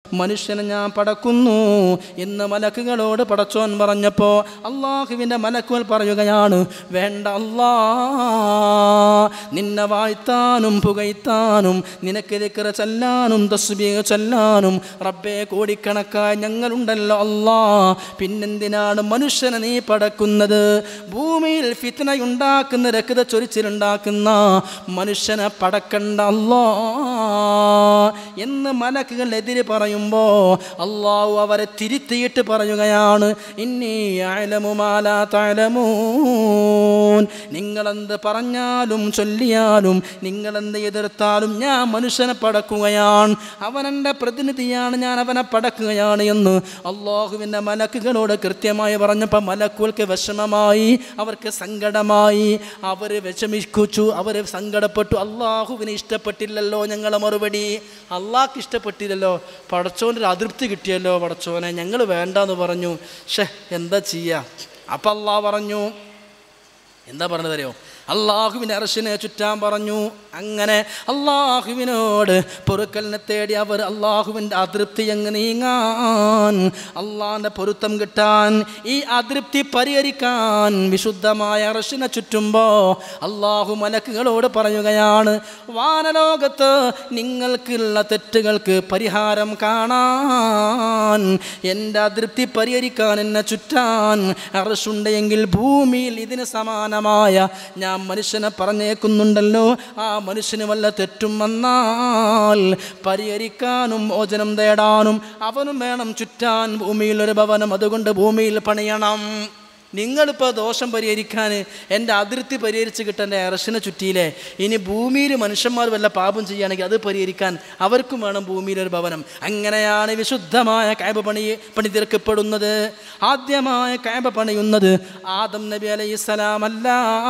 മനുഷ്യനെ ഞാൻ പടക്കുന്നു ഇന്ന് മലക്കുകളോട് പടച്ചോൻ പറഞ്ഞപ്പോൾ അള്ളാഹുവിൻ്റെ മലക്കുകൾ പറയുകയാണ് വേണ്ട അല്ലാ നിന്നെ വാഴ്ത്താനും പുകയ്ത്താനും നിനക്ക് ദിക്ര ചെല്ലാനും തസ്ബീഹ് ചെല്ലാനും റബ്ബേ കോടിക്കണക്കായി ഞങ്ങളുണ്ടല്ലോ അല്ലാ പിന്നെന്തിനാണ് മനുഷ്യനെ നീ പടക്കുന്നത് ഭൂമിയിൽ ഫിത്തനയുണ്ടാക്കുന്ന രക്ത ചൊരിച്ചിലുണ്ടാക്കുന്ന മനുഷ്യനെ പടക്കണ്ട അല്ലാ എന്ന് മലക്കുകൾ എതിര് പറയുമ്പോൾ അള്ളാഹു അവരെ തിരുത്തിയിട്ട് പറയുകയാണ് ഇന്നീ അലമുമാലാ തലമൂൻ നിങ്ങളെന്ത് പറഞ്ഞാലും ചൊല്ലിയാലും നിങ്ങളെന്ത് എതിർത്താലും ഞാൻ മനുഷ്യനെ പടക്കുകയാണ് അവനെൻ്റെ പ്രതിനിധിയാണ് ഞാൻ അവനെ പടക്കുകയാണ് എന്ന് അള്ളാഹുവിൻ്റെ മലക്കുകളോട് കൃത്യമായി പറഞ്ഞപ്പോൾ മലക്കുകൾക്ക് വിഷമമായി അവർക്ക് സങ്കടമായി അവർ വിഷമിച്ചു അവർ സങ്കടപ്പെട്ടു അള്ളാഹുവിന് ഇഷ്ടപ്പെട്ടില്ലല്ലോ ഞങ്ങളെ മറുപടി അള്ളാഹ്ക്ക് ഇഷ്ടപ്പെട്ടില്ലല്ലോ പടച്ചോൻ്റെ ഒരു അതൃപ്തി കിട്ടിയല്ലോ പടച്ചോനെ ഞങ്ങൾ വേണ്ടെന്ന് പറഞ്ഞു ഷേ എന്താ ചെയ്യുക അപ്പം അള്ളാഹ് പറഞ്ഞു എന്താ പറഞ്ഞത് അറിയോ അള്ളാഹുവിൻ്റെ അർശിനെ ചുറ്റാൻ പറഞ്ഞു അങ്ങനെ അള്ളാഹുവിനോട് പൊറുക്കലിനെ തേടി അവർ അള്ളാഹുവിൻ്റെ അതൃപ്തി അങ്ങ് നീങ്ങാൻ അള്ളാഹിൻ്റെ പൊരുത്തം കിട്ടാൻ ഈ അതൃപ്തി പരിഹരിക്കാൻ വിശുദ്ധമായ അർശിനെ ചുറ്റുമ്പോൾ അള്ളാഹു മലക്കുകളോട് പറയുകയാണ് വാനലോകത്ത് നിങ്ങൾക്കുള്ള തെറ്റുകൾക്ക് പരിഹാരം കാണാൻ എൻ്റെ അതൃപ്തി പരിഹരിക്കാൻ എന്നെ ചുറ്റാൻ അർഷുണ്ടെങ്കിൽ ഭൂമിയിൽ ഇതിന് സമാനമായ ഞാൻ മനുഷ്യനെ പറഞ്ഞേക്കുന്നുണ്ടല്ലോ ആ മനുഷ്യന് വല്ല തെറ്റും വന്നാൽ പരിഹരിക്കാനും മോചനം തേടാനും അവനും വേണം ചുറ്റാൻ ഭൂമിയിൽ ഒരു ഭവനം അതുകൊണ്ട് ഭൂമിയിൽ പണിയണം നിങ്ങളിപ്പോൾ ദോഷം പരിഹരിക്കാൻ എൻ്റെ അതിർത്തി പരിഹരിച്ച് കിട്ടേണ്ട അറസിനെ ചുറ്റിയില്ലേ ഇനി ഭൂമിയിൽ മനുഷ്യന്മാർ വല്ല പാപം ചെയ്യുകയാണെങ്കിൽ അത് പരിഹരിക്കാൻ അവർക്കും വേണം ഭൂമിയിലൊരു ഭവനം അങ്ങനെയാണ് വിശുദ്ധമായ കാബ് പണി പണി തീർക്കപ്പെടുന്നത് ആദ്യമായ കാബ് പണിയുന്നത് ആദം നബി അലൈഹി അല്ല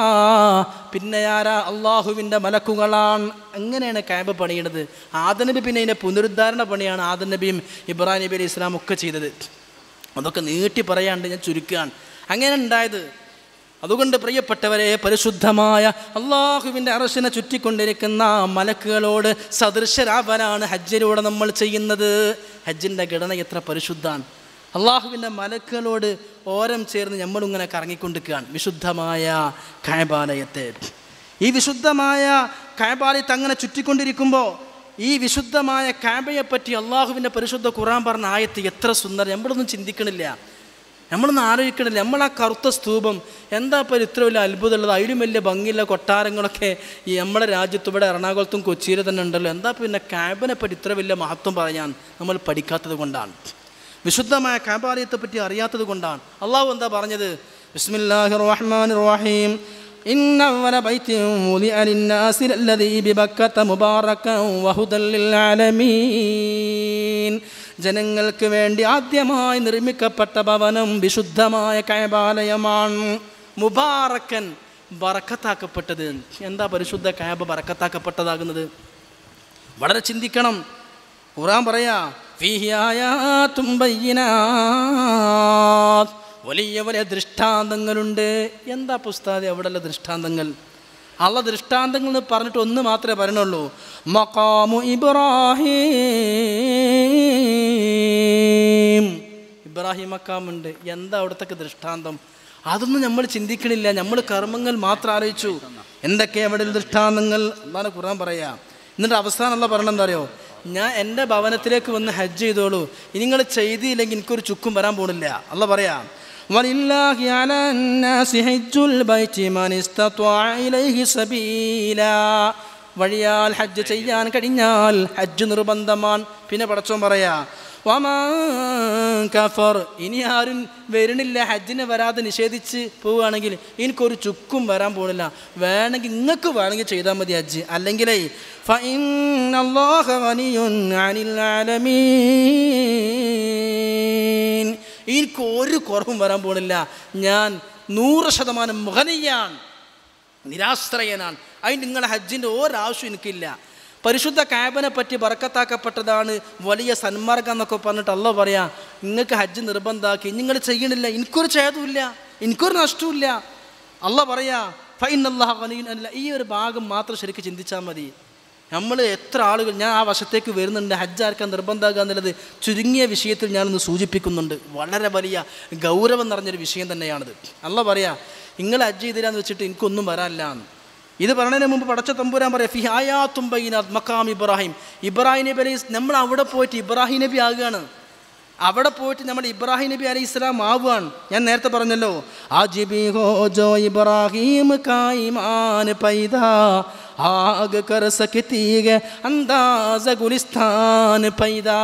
പിന്നെ ആരാ അള്ളാഹുവിൻ്റെ മലക്കുകളാണ് അങ്ങനെയാണ് കാബ് പണിയുന്നത് ആദം നബി പിന്നെ ഇതിൻ്റെ പുനരുദ്ധാരണ പണിയാണ് ആദം നബിയും ഇബ്രാഹിം നബി അലൈഹി ഇസ്ലാം ഒക്കെ ചെയ്തത് അതൊക്കെ നീട്ടി പറയാണ്ട് ഞാൻ ചുരുക്കുകയാണ് അങ്ങനെ ഉണ്ടായത് അതുകൊണ്ട് പ്രിയപ്പെട്ടവരെ പരിശുദ്ധമായ അള്ളാഹുവിൻ്റെ അറസിനെ ചുറ്റിക്കൊണ്ടിരിക്കുന്ന മലക്കുകളോട് സദൃശരാവനാണ് ഹജ്ജിലൂടെ നമ്മൾ ചെയ്യുന്നത് ഹജ്ജിൻ്റെ ഘടന എത്ര പരിശുദ്ധമാണ് അള്ളാഹുവിൻ്റെ മലക്കുകളോട് ഓരം ചേർന്ന് നമ്മളിങ്ങനെ കറങ്ങിക്കൊണ്ടിരിക്കുകയാണ് വിശുദ്ധമായ കായബാലയത്തെ ഈ വിശുദ്ധമായ കായബാലയത്തെ അങ്ങനെ ചുറ്റിക്കൊണ്ടിരിക്കുമ്പോൾ ഈ വിശുദ്ധമായ കാബയെപ്പറ്റി അള്ളാഹുവിൻ്റെ പരിശുദ്ധ ഖുറാൻ പറഞ്ഞ ആയത്ത് എത്ര സുന്ദരം നമ്മളൊന്നും ചിന്തിക്കണില്ല നമ്മളൊന്നും ആലോചിക്കണില്ല നമ്മൾ ആ കറുത്ത സ്തൂപം എന്താ ഇപ്പോൾ ഇത്ര വലിയ അത്ഭുതമുള്ളത് അതിലും വലിയ ഭംഗിയുള്ള കൊട്ടാരങ്ങളൊക്കെ ഈ നമ്മുടെ രാജ്യത്ത് ഇവിടെ എറണാകുളത്തും കൊച്ചിയിൽ തന്നെ ഉണ്ടല്ലോ എന്താ പിന്നെ കാബിനെ പറ്റി ഇത്ര വലിയ മഹത്വം പറയാൻ നമ്മൾ പഠിക്കാത്തത് കൊണ്ടാണ് വിശുദ്ധമായ കാബാലയത്തെ പറ്റി അറിയാത്തത് കൊണ്ടാണ് അള്ളാഹു എന്താ പറഞ്ഞത് ബിസ്മില്ലാഹി റഹ്മാൻ റഹീം إن أول بيت وضع للناس الذي ببكة مباركا وهدى للعالمين ജനങ്ങൾക്ക് വേണ്ടി ആദ്യമായി നിർമ്മിക്കപ്പെട്ട ഭവനം വിശുദ്ധമായ കയബാലയമാണ് മുബാറക്കൻ ബറക്കത്താക്കപ്പെട്ടത് എന്താ പരിശുദ്ധ കയബ ബറക്കത്താക്കപ്പെട്ടതാകുന്നത് വളരെ ചിന്തിക്കണം ഖുറാൻ പറയാ ഫീഹി ആയാത്തും ബയ്യിനാത്ത്. വലിയ വലിയ ദൃഷ്ടാന്തങ്ങളുണ്ട് എന്താ പുസ്താദി അവിടെയുള്ള ദൃഷ്ടാന്തങ്ങൾ അള്ള ദൃഷ്ടാന്തങ്ങൾ എന്ന് പറഞ്ഞിട്ട് ഒന്ന് മാത്രമേ പറയണുള്ളൂ മക്കാമു ഇബ്രാഹിം ഇബ്രാഹിം മക്കാമുണ്ട് എന്താ അവിടത്തേക്ക് ദൃഷ്ടാന്തം അതൊന്നും നമ്മൾ ചിന്തിക്കണില്ല നമ്മൾ കർമ്മങ്ങൾ മാത്രം ആലോചിച്ചു എന്തൊക്കെ അവിടെ ദൃഷ്ടാന്തങ്ങൾ എന്താണ് ഖുറാൻ പറയാ എന്നിട്ട് അവസാനം അല്ല പറയണം എന്താ അറിയോ ഞാൻ എൻ്റെ ഭവനത്തിലേക്ക് വന്ന് ഹജ്ജ് ചെയ്തോളൂ ഇനി നിങ്ങൾ ചെയ്തില്ലെങ്കിൽ എനിക്കൊരു ചുക്കും വരാൻ പോണില്ല അല്ല പറയാം ولله على الناس حج البيت من استطاع إليه سبيلا വഴിയാൽ ഹജ്ജ് ചെയ്യാൻ കഴിഞ്ഞാൽ ഹജ്ജ് നിർബന്ധമാണ് പിന്നെ പടച്ചോൻ പറയാ വമാൻ കഫർ ഇനി ആരും വരണില്ല ഹജ്ജിനെ വരാതെ നിഷേധിച്ച് പോവുകയാണെങ്കിൽ എനിക്കൊരു ചുക്കും വരാൻ പോകുന്നില്ല വേണമെങ്കിൽ നിങ്ങൾക്ക് വേണമെങ്കിൽ ചെയ്താൽ മതി ഹജ്ജ് അല്ലെങ്കിലേ فإن الله غني عن العالمين എനിക്ക് ഒരു കുറവും വരാൻ പോണില്ല ഞാൻ നൂറ് ശതമാനം മുഖനീയാണ് നിരാശ്രയനാണ് അതിന് നിങ്ങളുടെ ഹജ്ജിൻ്റെ ഒരാവശ്യം എനിക്കില്ല പരിശുദ്ധ കാബനെ പറ്റി ബറക്കത്താക്കപ്പെട്ടതാണ് വലിയ സന്മാർഗം എന്നൊക്കെ പറഞ്ഞിട്ട് അല്ല പറയാ നിങ്ങൾക്ക് ഹജ്ജ് നിർബന്ധമാക്കി നിങ്ങൾ ചെയ്യണില്ല എനിക്കൊരു ഛേദമില്ല എനിക്കൊരു നഷ്ടമില്ല അല്ല പറയാ ഫൈൻ അല്ലാഹ് അല്ല ഈ ഒരു ഭാഗം മാത്രം ശരിക്കും ചിന്തിച്ചാൽ മതി നമ്മൾ എത്ര ആളുകൾ ഞാൻ ആ വശത്തേക്ക് വരുന്നുണ്ട് ഹജ്ജ് ആർക്കാൻ നിർബന്ധമാക്കുക എന്നുള്ളത് ചുരുങ്ങിയ വിഷയത്തിൽ ഞാനൊന്ന് സൂചിപ്പിക്കുന്നുണ്ട് വളരെ വലിയ ഗൗരവം നിറഞ്ഞൊരു വിഷയം തന്നെയാണിത് അല്ല പറയാ നിങ്ങൾ ഹജ്ജ് ചെയ്തിരാന്ന് വെച്ചിട്ട് എനിക്കൊന്നും വരാനില്ല എന്ന് ഇത് പറഞ്ഞതിന് മുമ്പ് പടച്ച തമ്പുരാൻ പറയാം ഫിഹായാത്തും ബൈനാത്ത് മക്കാം ഇബ്രാഹിം ഇബ്രാഹിം നബി അലൈഹി നമ്മൾ അവിടെ പോയിട്ട് ഇബ്രാഹിം നബി ആകുകയാണ് അവിടെ പോയിട്ട് നമ്മൾ ഇബ്രാഹിം നബി അലൈഹി ഇസ്ലാം ആവുകയാണ് ഞാൻ നേരത്തെ പറഞ്ഞല്ലോ ആജിബി ഹോ ജോ ഇബ്രാഹിം കായിമാൻ പൈദാ ആഗ് കർ സക്തീഗ അന്താസ ഗുലിസ്ഥാൻ പൈദാ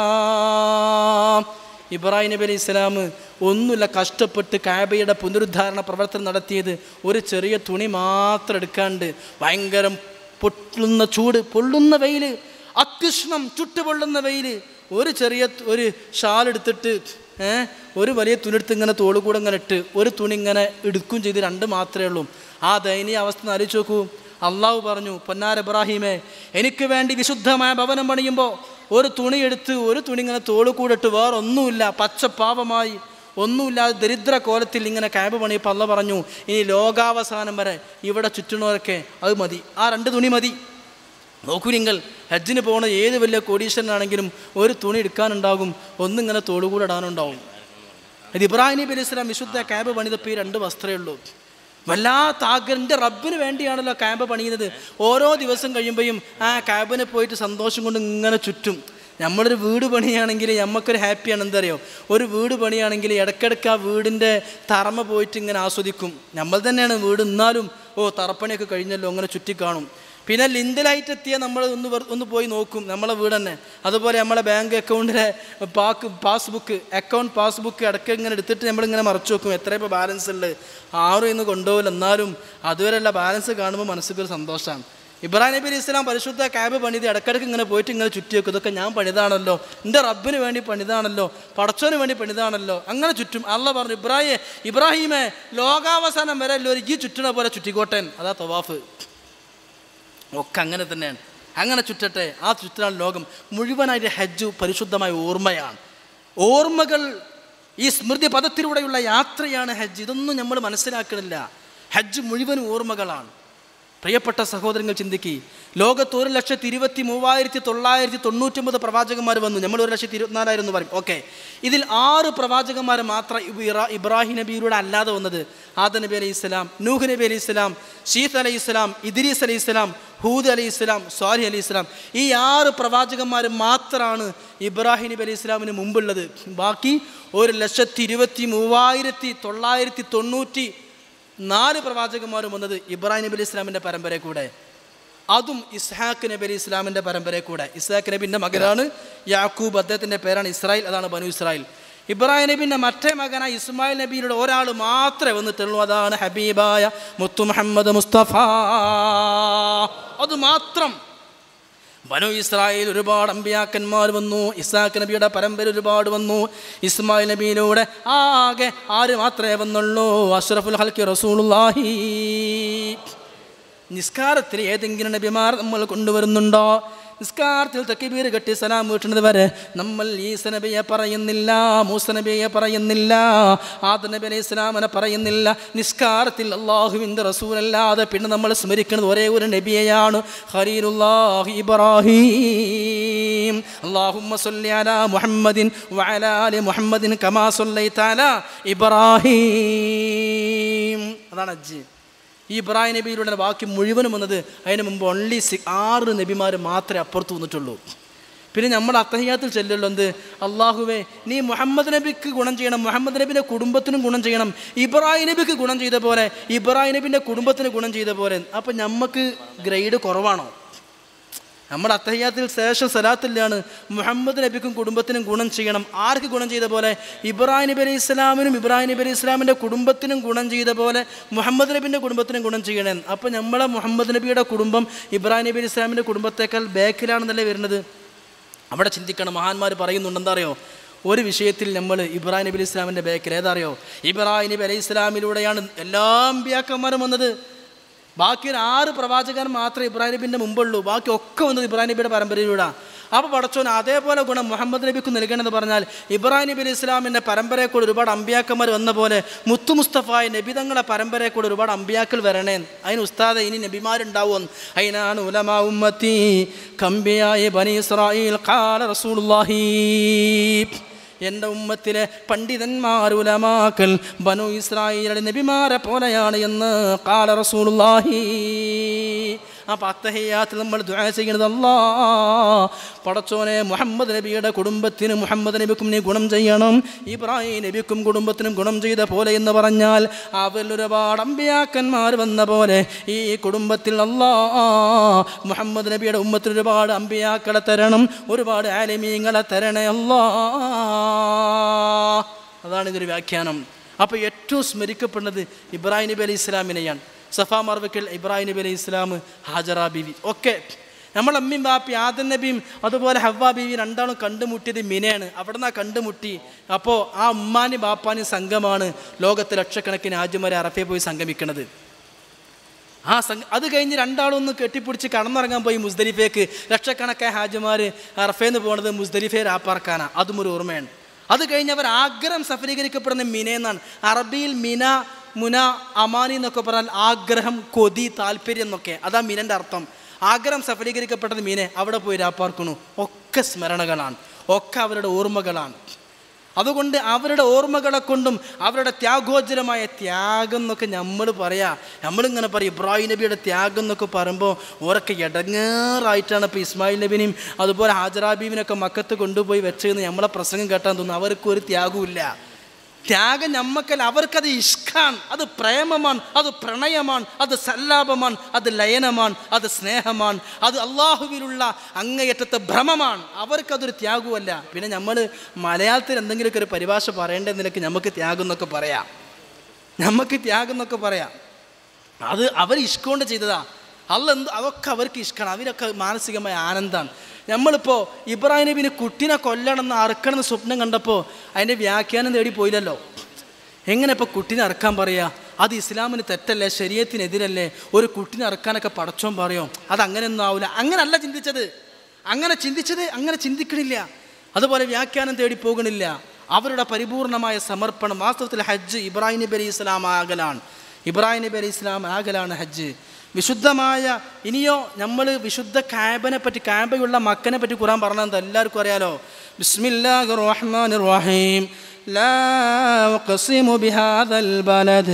ഇബ്രാഹിം നബി അലൈഹി ഇസ്ലാം ഒന്നുമില്ല കഷ്ടപ്പെട്ട് കാബയുടെ പുനരുദ്ധാരണ പ്രവർത്തനം നടത്തിയത് ഒരു ചെറിയ തുണി മാത്രം എടുക്കാണ്ട് ഭയങ്കരം പൊട്ടുന്ന ചൂട് പൊള്ളുന്ന വെയിൽ അത്യുഷ്ണം ചുട്ടുപൊള്ളുന്ന വെയിൽ ഒരു ചെറിയ ത- ഒരു ഷാൾ എടുത്തിട്ട് ഏ, ഒരു വലിയ തുണി എടുത്ത് ഇങ്ങനെ തോള് കൂടെ ഇങ്ങനെ ഇട്ട് ഒരു തുണി ഇങ്ങനെ എടുക്കും ചെയ്ത് രണ്ട് മാത്രമേ ഉള്ളൂ ആ ദയനീയ അവസ്ഥ ഒന്ന് ആലോചിച്ച് നോക്കൂ അള്ളാഹു പറഞ്ഞു പൊന്നാര ഇബ്രാഹിമേ എനിക്ക് വേണ്ടി വിശുദ്ധമായ ഭവനം പണിയുമ്പോൾ ഒരു തുണി എടുത്ത് ഒരു തുണി ഇങ്ങനെ തോള് കൂടെ ഇട്ട് വേറെ ഒന്നുമില്ല പച്ചപ്പാപമായി ഒന്നുമില്ലാതെ ദരിദ്ര കോലത്തിൽ ഇങ്ങനെ ക്യാബ് പണിയപ്പോൾ അല്ല പറഞ്ഞു ഇനി ലോകാവസാനം വരെ ഇവിടെ ചുറ്റുന്നവരൊക്കെ അത് മതി ആ രണ്ട് തുണി മതി നോക്കൂ നിങ്ങൾ ഹജ്ജിന് പോകുന്ന ഏത് വലിയ കോടീശ്വരനാണെങ്കിലും ഒരു തുണി എടുക്കാനുണ്ടാകും ഒന്നിങ്ങനെ തോളുകൂടെ ഇടാനുണ്ടാവും ഇത് ഇബ്രാഹിം നബി അലൈഹി സ്വലാം വിശുദ്ധ ക്യാബ് പണിതപ്പോൾ ഈ രണ്ട് വസ്ത്രമേ ഉള്ളൂ വല്ലാത്ത ആഗ്രഹം എൻ്റെ റബ്ബിന് വേണ്ടിയാണല്ലോ ക്യാമ്പ് പണിയുന്നത് ഓരോ ദിവസം കഴിയുമ്പോഴും ആ ക്യാബിന് പോയിട്ട് സന്തോഷം കൊണ്ട് ഇങ്ങനെ ചുറ്റും നമ്മളൊരു വീട് പണിയാണെങ്കിൽ നമുക്കൊരു ഹാപ്പിയാണ് എന്തറിയോ ഒരു വീട് പണിയാണെങ്കിൽ ഇടയ്ക്കിടയ്ക്ക് ആ വീടിൻ്റെ തറമ പോയിട്ട് ഇങ്ങനെ ആസ്വദിക്കും നമ്മൾ തന്നെയാണ് വീട് എന്നാലും ഓ തറപ്പണിയൊക്കെ കഴിഞ്ഞല്ലോ അങ്ങനെ ചുറ്റിക്കാണും പിന്നെ ലിന്തലായിട്ട് എത്തിയ നമ്മൾ ഒന്ന് വെറു- ഒന്ന് പോയി നോക്കും നമ്മളെ വീട് തന്നെ അതുപോലെ നമ്മളെ ബാങ്ക് അക്കൗണ്ടിലെ പാക്ക് പാസ്ബുക്ക് അക്കൗണ്ട് പാസ്ബുക്ക് ഇടയ്ക്ക് ഇങ്ങനെ എടുത്തിട്ട് നമ്മളിങ്ങനെ മറച്ചു വെക്കും എത്ര ഇപ്പോൾ ബാലൻസ് ഉണ്ട് ആരും ഇന്ന് കൊണ്ടുപോകില്ല എന്നാലും അതുവരെയുള്ള ബാലൻസ് കാണുമ്പോൾ മനസ്സിക്കൊരു സന്തോഷമാണ് ഇബ്രാഹിം നബി അലൈഹി ഇസ്ലാം പരിശുദ്ധ ക്യാബ് പണിത് ഇടയ്ക്കിടയ്ക്ക് ഇങ്ങനെ പോയിട്ട് ഇങ്ങനെ ചുറ്റി വെക്കും ഇതൊക്കെ ഞാൻ പണിതാണല്ലോ എൻ്റെ റബ്ബിന് വേണ്ടി പണിതാണല്ലോ പടച്ചോന് വേണ്ടി പണിതാണല്ലോ അങ്ങനെ ചുറ്റും അല്ല പറഞ്ഞു ഇബ്രാഹിം ഇബ്രാഹിമെ ലോകാവസാനം വരെ ഒരു ഈ ചുറ്റണ പോലെ ചുറ്റിക്കോട്ടൻ അതാ തവാഫ് ഒക്കെ അങ്ങനെ തന്നെയാണ് അങ്ങനെ ചുറ്റട്ടെ ആ ചുറ്റാൻ ലോകം മുഴുവനായിട്ട് ഹജ്ജ് പരിശുദ്ധമായ ഓർമ്മയാണ് ഓർമ്മകൾ ഈ സ്മൃതി പദത്തിലൂടെയുള്ള യാത്രയാണ് ഹജ്ജ് ഇതൊന്നും നമ്മൾ മനസ്സിലാക്കണില്ല ഹജ്ജ് മുഴുവൻ ഓർമ്മകളാണ് പ്രിയപ്പെട്ട സഹോദരങ്ങൾ ചിന്തിക്കി ലോകത്ത് ഒരു ലക്ഷത്തി ഇരുപത്തി മൂവായിരത്തി തൊള്ളായിരത്തി തൊണ്ണൂറ്റൊമ്പത് പ്രവാചകന്മാർ വന്നു നമ്മൾ ഒരു ലക്ഷത്തി ഇരുപത്തിനാലായിരം പറയും ഓക്കെ ഇതിൽ ആറ് പ്രവാചകന്മാർ മാത്രം ഇബ്രാ- ഇബ്രാഹിം നബിയിലൂടെ അല്ലാതെ വന്നത് ആദ നബി അലൈഹി ഇസ്ലാം നൂഹ് നബി അലൈഹി ഇസ്ലാം ഷീത്ത് അലൈഹി ഇസ്ലാം ഇദ്രീസ് അലൈഹി ഇസ്ലാം ഹൂദ് അലൈഹി ഇസ്ലാം സ്വാലി അലൈഹി ഇസ്ലാം ഈ ആറ് പ്രവാചകന്മാർ മാത്രമാണ് ഇബ്രാഹിം നബി അലൈഹി ഇസ്ലാമിന് മുമ്പുള്ളത് ബാക്കി ഒരു ലക്ഷത്തി ഇരുപത്തി മൂവായിരത്തി തൊള്ളായിരത്തി തൊണ്ണൂറ്റി നാല് പ്രവാചകന്മാരും വന്നത് ഇബ്രാഹിം നബി അലൈഹി ഇസ്ലാമിൻ്റെ പരമ്പരയിൽ കൂടെ അതും ഇസ്ഹാഖ് നബി അലൈഹി ഇസ്ലാമിൻ്റെ പരമ്പരയിൽ കൂടെ ഇസ്ഹാഖ് നബിൻ്റെ മകനാണ് യാക്കൂബ് അദ്ദേഹത്തിൻ്റെ പേരാണ് ഇസ്രായേൽ അതാണ് ബനു ഇസ്രായേൽ ഇബ്രാഹിം നബിൻ്റെ മറ്റേ മകനായ ഇസ്മായിൽ നബിയിലൂടെ ഒരാൾ മാത്രമേ വന്നിട്ടുള്ളൂ അതാണ് ഹബീബായ മുത്തു മുഹമ്മദ് മുസ്തഫ അത് മാത്രം ബനു ഇസ്രായേൽ ഒരുപാട് അമ്പിയാക്കന്മാർ വന്നു ഇസാഖ് നബിയുടെ പരമ്പര ഒരുപാട് വന്നു ഇസ്മായിൽ നബിയിലൂടെ ആകെ ആര് മാത്രമേ വന്നുള്ളൂ അഷ്റഫുൽ ഹൽക്കി റസൂലുള്ളാഹി നിസ്കാരത്തിൽ ഏതെങ്കിലും നബിമാർ നമ്മൾ കൊണ്ടുവരുന്നുണ്ടോ നിസ്കാരത്തിൽ തക്കിബീർ കെട്ടി സലാം വീട്ടുന്നത് വരെ നമ്മൾ ഈസ നബിയെ പറയുന്നില്ല മൂസ നബിയെ പറയുന്നില്ല ആദ നബി അലൈഹി ഇസ്ലാമിനെ പറയുന്നില്ല നിസ്കാരത്തിൽ അള്ളാഹുവിൻ്റെ റസൂലല്ലാതെ പിന്നെ നമ്മൾ സ്മരിക്കുന്നത് ഒരേ ഒരു നബിയെയാണ് ഖലീലുല്ലാഹി ഇബ്രാഹിം അല്ലാഹുമ്മ സ്വല്ലി അലാ മുഹമ്മദിൻ വഅലാ ആലി മുഹമ്മദിൻ കമാ സ്വല്ലൈത അലാ ഇബ്രാഹിം അതാണ് അജ്ജ് ഈ ഇബ്രാഹിം നബിയിലൂടെ ബാക്കി മുഴുവനും വന്നത് അതിന് മുമ്പ് ഓൺലി സി ആറ് നബിമാർ മാത്രമേ അപ്പുറത്ത് വന്നിട്ടുള്ളൂ പിന്നെ നമ്മൾ അത്തഹിയാത്തിൽ ചെല്ലുള്ളൂ എന്ത് അള്ളാഹുവേ നീ മുഹമ്മദ് നബിക്ക് ഗുണം ചെയ്യണം മുഹമ്മദ് നബിൻ്റെ കുടുംബത്തിനും ഗുണം ചെയ്യണം ഇബ്രാഹിം നബിക്ക് ഗുണം ചെയ്ത പോലെ ഇബ്രാഹിം നബിൻ്റെ കുടുംബത്തിന് ഗുണം ചെയ്ത പോലെ അപ്പം നമുക്ക് ഗ്രേഡ് കുറവാണോ നമ്മുടെ അത്തഹ്യാത്തിൽ ശേഷം സലാത്തിലാണ് മുഹമ്മദ് നബിക്കും കുടുംബത്തിനും ഗുണം ചെയ്യണം ആർക്ക് ഗുണം ചെയ്ത പോലെ ഇബ്രാഹിം നബി അലൈഹി ഇസ്ലാമിനും ഇബ്രാഹിം നബി അലൈഹി ഇസ്ലാമിൻ്റെ കുടുംബത്തിനും ഗുണം ചെയ്ത പോലെ മുഹമ്മദ് നബിൻ്റെ കുടുംബത്തിനും ഗുണം ചെയ്യണം അപ്പോൾ നമ്മളെ മുഹമ്മദ് നബിയുടെ കുടുംബം ഇബ്രാഹിം നബി അലൈഹി ഇസ്ലാമിൻ്റെ കുടുംബത്തേക്കാൾ ബാക്കിലാണെന്നല്ലേ വരുന്നത് അവിടെ ചിന്തിക്കണം മഹാന്മാർ പറയുന്നുണ്ട് എന്താ അറിയോ ഒരു വിഷയത്തിൽ നമ്മൾ ഇബ്രാഹിം നബി അലൈഹി ഇസ്ലാമിൻ്റെ ബാക്കിൽ ഏതാ അറിയോ ഇബ്രാഹിം നബി അലൈഹി ഇസ്ലാമിലൂടെയാണ് എല്ലാ അമ്പിയാക്കന്മാരും വന്നത് ബാക്കി ഒരു ആറ് പ്രവാചകർ മാത്രമേ ഇബ്രാഹിം നബിൻ്റെ മുമ്പുള്ളൂ ബാക്കി ഒക്കെ വന്നത് ഇബ്രാഹിം നബിയുടെ പരമ്പരയിലൂടെ അപ്പോൾ പടച്ചോൻ അതേപോലെ ഗുണം മുഹമ്മദ് നബിക്ക് നൽകണമെന്ന് പറഞ്ഞാൽ ഇബ്രാഹിം നബി അലൈഹി ഇസ്ലാമിൻ്റെ പരമ്പരയെ കൂടെ ഒരുപാട് അമ്പിയാക്കന്മാർ വന്ന പോലെ മുത്തു മുസ്തഫായ നബിതങ്ങളെ പരമ്പരയെ കൂടെ ഒരുപാട് അമ്പിയാക്കൾ വരണേ അതിന് ഉസ്താദ് ഇനി നബിമാരുണ്ടാവും അതിനാണ് ഉലമാ ഉമ്മത്തി കമ്പിയായ ബനി ഇസ്രായേൽ കാല റസൂലുള്ളാഹി എൻ്റെ ഉമ്മത്തിലെ പണ്ഡിതന്മാർ ഉലമാക്കൽ ബനു ഇസ്രായേലിലെ നബിമാരെ പോലെയാണ് എന്ന് കാല റസൂലുള്ളാഹി ആ പത്തഹയ്യാത്തിൽ നമ്മൾ ദുആ ചെയ്യുന്നത് അല്ലാ പടച്ചോനെ മുഹമ്മദ് നബിയുടെ കുടുംബത്തിന് മുഹമ്മദ് നബിക്കും നീ ഗുണം ചെയ്യണം ഇബ്രാഹിം നബിക്കും കുടുംബത്തിനും ഗുണം ചെയ്ത പോലെ എന്ന് പറഞ്ഞാൽ അവരിൽ ഒരുപാട് അമ്പിയാക്കന്മാർ വന്ന പോലെ ഈ കുടുംബത്തിൽ അല്ലാ മുഹമ്മദ് നബിയുടെ ഉമ്മത്തിൽ ഒരുപാട് അമ്പിയാക്കളെ തരണം ഒരുപാട് ആലിമീങ്ങളെ തരണേ അല്ലാ അതാണ് ഇതൊരു വ്യാഖ്യാനം അപ്പോൾ ഏറ്റവും സ്മരിക്കപ്പെടുന്നത് ഇബ്രാഹിം നബി അലൈഹി ഇസ്ലാമിനെയാണ് സഫാ മർവക്കൽ ഇബ്രാഹിം നബി അലൈഹി ഇസ്ലാം ഹാജറ ബിവി ഒക്കെ നമ്മൾ അമ്മയും ബാപ്പി ആദൻ നബിയും അതുപോലെ ഹവ്വ ബീവി രണ്ടാളും കണ്ടുമുട്ടിയത് മിനയാണ് അവിടെ നിന്നാണ് കണ്ടുമുട്ടി അപ്പോൾ ആ ഉമ്മാനും ബാപ്പാനും സംഘമാണ് ലോകത്തെ ലക്ഷക്കണക്കിന് ആജുമാരെ അറഫയെ പോയി സംഗമിക്കുന്നത് ആ സംഘ അത് കഴിഞ്ഞ് രണ്ടാളും ഒന്ന് കെട്ടിപ്പിടിച്ച് കടന്നിറങ്ങാൻ പോയി മുസ്ദലിഫേക്ക് ലക്ഷക്കണക്കായ ഹാജിമാർ അറഫേന്ന് പോകുന്നത് മുസ്ദലിഫെ രാപ്പാർക്കാനാണ് അതും ഒരു ഓർമ്മയാണ് അത് കഴിഞ്ഞ് അവർ ആഗ്രഹം സഫലീകരിക്കപ്പെടുന്ന മിനയെന്നാണ് അറബിയിൽ മിന മുന അമാനി എന്നൊക്കെ പറഞ്ഞാൽ ആഗ്രഹം കൊതി താല്പര്യം എന്നൊക്കെ അതാ മിനൻ്റെ അർത്ഥം ആഗ്രഹം സഫലീകരിക്കപ്പെട്ടത് മീനെ അവിടെ പോയി രാപ്പാർക്കണു ഒക്കെ സ്മരണകളാണ് ഒക്കെ അവരുടെ ഓർമ്മകളാണ് അതുകൊണ്ട് അവരുടെ ഓർമ്മകളെ കൊണ്ടും അവരുടെ ത്യാഗോജ്ജലമായ ത്യാഗം എന്നൊക്കെ നമ്മൾ പറയാ നമ്മളിങ്ങനെ പറയും ഇബ്രാഹിം നബിയുടെ ത്യാഗം എന്നൊക്കെ പറയുമ്പോൾ ഓരൊക്കെ ഇടങ്ങേറായിട്ടാണ് ഇപ്പോൾ ഇസ്മായിൽ നബിനെയും അതുപോലെ ഹാജറാബീബിനൊക്കെ മക്കത്ത് കൊണ്ടുപോയി വെച്ചതെന്ന് നമ്മളെ പ്രസംഗം കേട്ടാൻ തോന്നുന്നു അവർക്ക് ഒരു ത്യാഗവുമില്ല ത്യാഗം നമ്മക്കല്ല അവർക്കത് ഇഷ്കാണ് അത് പ്രേമമാണ് അത് പ്രണയമാണ് അത് സല്ലാപമാണ് അത് ലയനമാണ് അത് സ്നേഹമാണ് അത് അള്ളാഹുവിലുള്ള അങ്ങേയറ്റത്തെ ഭ്രമമാണ് അവർക്കതൊരു ത്യാഗവുമല്ല പിന്നെ നമ്മൾ മലയാളത്തിൽ എന്തെങ്കിലുമൊക്കെ ഒരു പരിഭാഷ പറയേണ്ട നിലയ്ക്ക് നമുക്ക് ത്യാഗം എന്നൊക്കെ പറയാം നമുക്ക് ത്യാഗം എന്നൊക്കെ പറയാം അത് അവർ ഇഷ്കൊണ്ട് ചെയ്തതാ അല്ല എന്ത് അതൊക്കെ അവർക്ക് ഇഷ്ടമാണ് അവരൊക്കെ മാനസികമായ ആനന്ദമാണ് നമ്മളിപ്പോൾ ഇബ്രാഹിം നബിന് കുട്ടിനെ കൊല്ലണമെന്ന് അറുക്കണം എന്ന് സ്വപ്നം കണ്ടപ്പോൾ അതിൻ്റെ വ്യാഖ്യാനം തേടി പോയില്ലല്ലോ എങ്ങനെ ഇപ്പോൾ കുട്ടിനെ അറക്കാൻ പറയുക അത് ഇസ്ലാമിന് തെറ്റല്ലേ ശരീരത്തിനെതിരല്ലേ ഒരു കുട്ടിനെ അറക്കാനൊക്കെ പടച്ചോൻ പറയോ അത് അങ്ങനെയൊന്നും ആവില്ല അങ്ങനല്ല ചിന്തിച്ചത് അങ്ങനെ ചിന്തിച്ചത് അങ്ങനെ ചിന്തിക്കണില്ല അതുപോലെ വ്യാഖ്യാനം തേടി പോകണില്ല അവരുടെ പരിപൂർണമായ സമർപ്പണം വാസ്തവത്തിൽ ഹജ്ജ് ഇബ്രാഹിം നബി അലൈഹി ഇസ്ലാം ആകലാണ് ഇബ്രാഹിം നബി അലൈഹി ഇസ്ലാം ആകലാണ് ഹജ്ജ് വിശുദ്ധമായ ഇനിയോ നമ്മൾ വിശുദ്ധ കാബനെ പറ്റി കാബയുള്ള മക്കനെ പറ്റി ഖുറാൻ പറഞ്ഞത് എല്ലാവർക്കും അറിയാലോ ബിസ്മില്ലാഹിർ റഹ്മാനിർ റഹീം لا أقسم بهذا البلد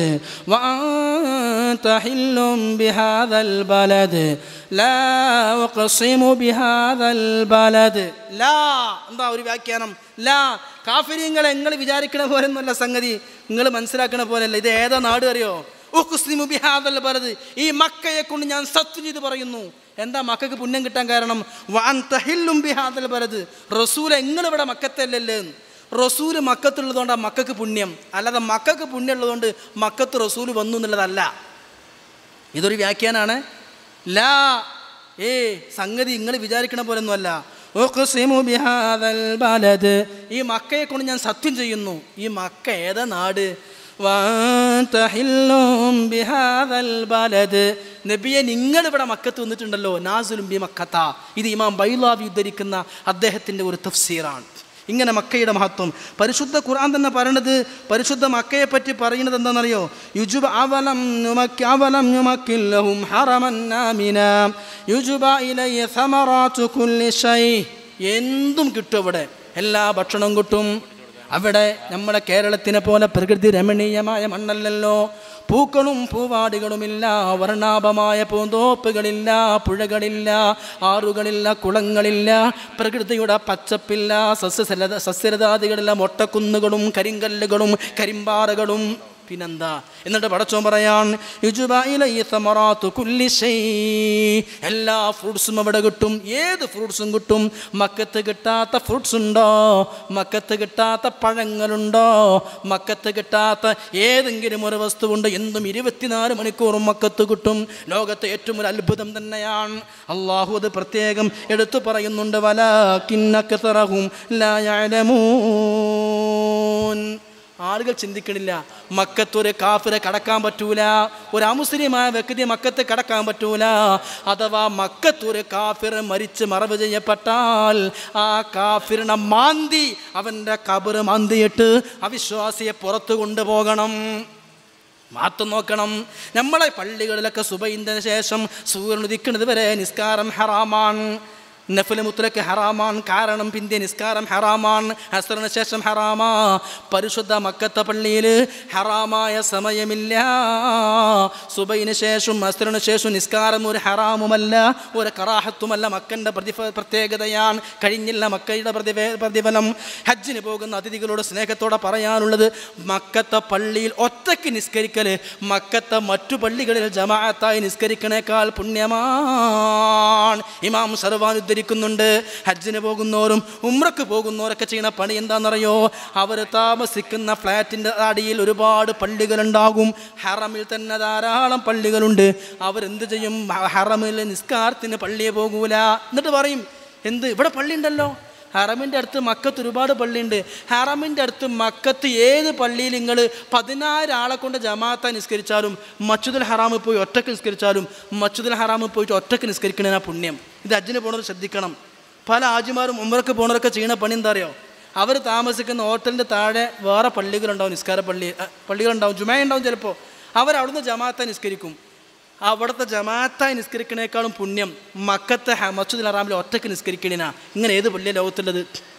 وأنت حل بهذا البلد لا أقسم بهذا البلد لا എന്താ ഒരു വ്യാഖ്യാനം ലാ കാഫിരിങ്ങളെ നിങ്ങൾ വിചാരിക്കണ പോലെ ഒന്നുമല്ല സംഗതി നിങ്ങൾ മനസ്സിലാക്കണ പോലെയല്ല ഇത് ഏതാ നാട് അറിയോ ഉഖ്സിമു ബിഹാദൽ ബലദ് ഈ മക്കയെ കൊണ്ട് ഞാൻ സത്യം ചെയ്ത് പറയുന്നു എന്താ മക്കൾക്ക് പുണ്യം കിട്ടാൻ കാരണം വാൻ തഹില്ലും ബിഹാദൽ ബലദ് റസൂൽ നിങ്ങൾ ഇവിടെ മക്കത്തല്ലല്ലേ റസൂല് മക്കത്തുള്ളതുകൊണ്ട് ആ മക്കൾക്ക് പുണ്യം അല്ലാതെ മക്കൾക്ക് പുണ്യം ഉള്ളതുകൊണ്ട് മക്കത്ത് റസൂല് വന്നു എന്നുള്ളതല്ല ഇതൊരു വ്യാഖ്യാനാണ് ലാ ഏ സംഗതി നിങ്ങൾ വിചാരിക്കണ പോലൊന്നുമല്ല ഉഖ്സിമു ബിഹാദൽ ബലദ് ഈ മക്കയെ കൊണ്ട് ഞാൻ സത്യം ചെയ്യുന്നു ഈ മക്ക ഏതാ നാട് വഅൻത ഹില്ലും ബിഹാദൽ ബലദ് നബിയെ നിങ്ങൾ ഇവിടെ മക്കത്ത് വന്നിട്ടുണ്ടല്ലോ നാസുലും ബി മക്കത്ത ഇത് ഇമാം ബൈലാവി ഉദ്ധരിക്കുന്ന അദ്ദേഹത്തിൻ്റെ ഒരു തഫ്സീറാണ് ഇങ്ങനെ മക്കയുടെ മഹത്വം പരിശുദ്ധ ഖുർആൻ തന്നെ പറയണത് പരിശുദ്ധ മക്കയെ പറ്റി പറയുന്നത് എന്താണെന്നറിയോ യുജുബ അവലം നുമക്കി അവലം നുമക്കില്ലഹും ഹറമൻ ആമിന യുജുബ ഇലയ സമറാത്തു കുല്ലി ഷൈ എന്തും കിട്ടും അവിടെ എല്ലാ ഭക്ഷണവും കിട്ടും അവിടെ നമ്മുടെ കേരളത്തിനെ പോലെ പ്രകൃതി രമണീയമായ മണ്ണല്ലല്ലോ പൂക്കളും പൂവാടികളുമില്ല വർണ്ണാഭമായ പൂന്തോപ്പുകളില്ല പുഴകളില്ല ആറുകളില്ല കുളങ്ങളില്ല പ്രകൃതിയുടെ പച്ചപ്പില്ല സസ്യസലത സസ്യലതാദികളില്ല മൊട്ടക്കുന്നുകളും കരിങ്കല്ലുകളും കരിമ്പാറകളും പിന്നെന്താ എന്നിട്ട് പടച്ചോൻ പറയാൻ യുജുബായിലെ ഈ സമറാത്തു കുല്ലി ഷൈ എല്ലാ ഫ്രൂട്ട്സും അവിടെ കിട്ടും ഏത് ഫ്രൂട്ട്സും കിട്ടും മക്കത്ത് കിട്ടാത്ത ഫ്രൂട്ട്സ് ഉണ്ടോ മക്കത്ത് കിട്ടാത്ത പഴങ്ങളുണ്ടോ മക്കത്ത് കിട്ടാത്ത ഏതെങ്കിലും ഒരു വസ്തുവുണ്ട് എന്തും ഇരുപത്തിനാല് മണിക്കൂറും മക്കത്ത് കിട്ടും ലോകത്തെ ഏറ്റവും ഒരു അത്ഭുതം തന്നെയാണ് അള്ളാഹു അത് പ്രത്യേകം എടുത്തു പറയുന്നുണ്ട് വല കിന്നക്കത്തറഹും ലായാലമൂൻ ആളുകൾ ചിന്തിക്കണില്ല മക്കത്തൊരു കാഫിറെ കടക്കാൻ പറ്റൂല ഒരു അമുസ്ലിമായ വ്യക്തി മക്കത്ത് കടക്കാൻ പറ്റൂല അഥവാ മക്കത്തൊരു കാഫിർ മരിച്ച് മറവ് ചെയ്യപ്പെട്ടാൽ ആ കാഫിറിനെ മാന്തി അവൻ്റെ കബറ് മാന്തിയിട്ട് അവിശ്വാസിയെ പുറത്തു കൊണ്ടുപോകണം മാറ്റം നോക്കണം നമ്മളെ പള്ളികളിലൊക്കെ സുബൈൻ്റെ ശേഷം സൂര്യൻ ഉദിക്കുന്നത് വരെ നിസ്കാരം ഹറാമാണ് നഫല് മുത്തലക്ക് ഹറാമാണ് കാരണം പിന്തിയ നിസ്കാരം ഹറാമാണ് ഹസറിന് ശേഷം ഹറാമാ പരിശുദ്ധ മക്കത്തെ പള്ളിയിൽ ഹറാമായ സമയമില്ല സുബൈന് ശേഷം ഹസറിന് ശേഷം നിസ്കാരം ഒരു ഹറാമുമല്ല ഒരു കറാഹത്തുമല്ല മക്കൻ്റെ പ്രതിഫ പ്രത്യേകതയാണ് കഴിഞ്ഞില്ല മക്കയുടെ പ്രതിഫ പ്രതിഫലം ഹജ്ജിന് പോകുന്ന അതിഥികളോട് സ്നേഹത്തോടെ പറയാനുള്ളത് മക്കത്തെ പള്ളിയിൽ ഒറ്റയ്ക്ക് നിസ്കരിക്കൽ മക്കത്തെ മറ്റു പള്ളികളിൽ ജമാഅത്തായി നിസ്കരിക്കണേക്കാൾ പുണ്യമാണ് ഇമാം സർവാൻ ഉദ്ധരിക്കുന്നുണ്ട് ഹജ്ജിന് പോകുന്നവരും ഉമ്രക്ക് പോകുന്നവരൊക്കെ ചെയ്യുന്ന പണി എന്താണെന്നറിയോ അവർ താമസിക്കുന്ന ഫ്ലാറ്റിൻ്റെ അടിയിൽ ഒരുപാട് പള്ളികളുണ്ടാകും ഹറമിൽ തന്നെ ധാരാളം പള്ളികളുണ്ട് അവരെന്ത് ചെയ്യും ഹറമിൽ നിസ്കാരത്തിന് പള്ളിയെ പോകൂല എന്നിട്ട് പറയും എന്ത് ഇവിടെ പള്ളി ഉണ്ടല്ലോ ഹറമിൻ്റെ അടുത്ത് മക്കത്ത് ഒരുപാട് പള്ളിയുണ്ട് ഹറമിൻ്റെ അടുത്ത് മക്കത്ത് ഏത് പള്ളിയിൽ നിങ്ങൾ പതിനായിരം ആളെ കൊണ്ട് ജമാഅത്ത നിസ്കരിച്ചാലും മച്ചുദുൽ ഹറാമിൽ പോയി ഒറ്റക്ക് നിസ്കരിച്ചാലും മച്ചുദുൽ ഹറാമിൽ പോയിട്ട് ഒറ്റക്ക് നിസ്കരിക്കണേനാ പുണ്യം ഇത് അജ്ജിന് പോണവർ ശ്രദ്ധിക്കണം പല ആജിമാരും ഉമ്മറക്ക് പോണവരൊക്കെ ചെയ്യുന്ന പണി എന്താ അറിയോ അവർ താമസിക്കുന്ന ഹോട്ടലിൻ്റെ താഴെ വേറെ പള്ളികളുണ്ടാവും നിസ്കാര പള്ളി അ, പള്ളികളുണ്ടാവും ജുമ ഉണ്ടാവും ചിലപ്പോൾ അവരവിടുന്ന് ജമാഅത്ത നിസ്കരിക്കും അവിടുത്തെ ജമാഅത്തായി നിസ്കരിക്കണേക്കാളും പുണ്യം മക്കത്തെ ഹ- മസ്ജിദുൽ ഹറാമിൽ ഒറ്റയ്ക്ക് നിസ്കരിക്കണിനാ ഇങ്ങനെ ഏത് പള്ളിയാണ് ലോകത്തുള്ളത്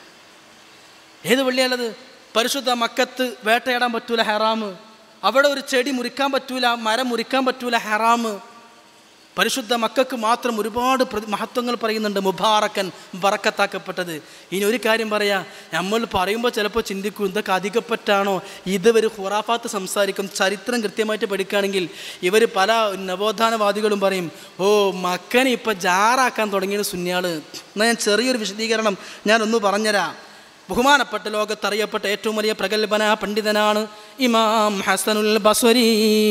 ഏത് പള്ളിയുള്ളത് പരിശുദ്ധ മക്കത്ത് വേട്ടയാടാൻ പറ്റൂല ഹറാമ് അവിടെ ഒരു ചെടി മുറിക്കാൻ പറ്റൂല മരം മുറിക്കാൻ പറ്റൂല ഹറാമ് പരിശുദ്ധ മക്കൾക്ക് മാത്രം ഒരുപാട് പ്രതി മഹത്വങ്ങൾ പറയുന്നുണ്ട് മുബാറക്കൻ ബറക്കത്താക്കപ്പെട്ടത് ഇനി ഒരു കാര്യം പറയാ നമ്മൾ പറയുമ്പോൾ ചിലപ്പോൾ ചിന്തിക്കും ഇതൊക്കെ അധികപ്പറ്റാണോ ഇതുവരെ ഹുറാഫാത്ത് സംസാരിക്കും ചരിത്രം കൃത്യമായിട്ട് പഠിക്കുകയാണെങ്കിൽ ഇവർ പല നവോത്ഥാനവാദികളും പറയും ഓ മക്കനെ ഇപ്പം ജാറാക്കാൻ തുടങ്ങിയത് സുന്യാള് എന്നാൽ ഞാൻ ചെറിയൊരു വിശദീകരണം ഞാനൊന്ന് പറഞ്ഞുതരാം ബഹുമാനപ്പെട്ട ലോകത്തറിയപ്പെട്ട ഏറ്റവും വലിയ പ്രഗത്ഭന പണ്ഡിതനാണ് ഇമാം ഹസനുൽ ബസ്വരി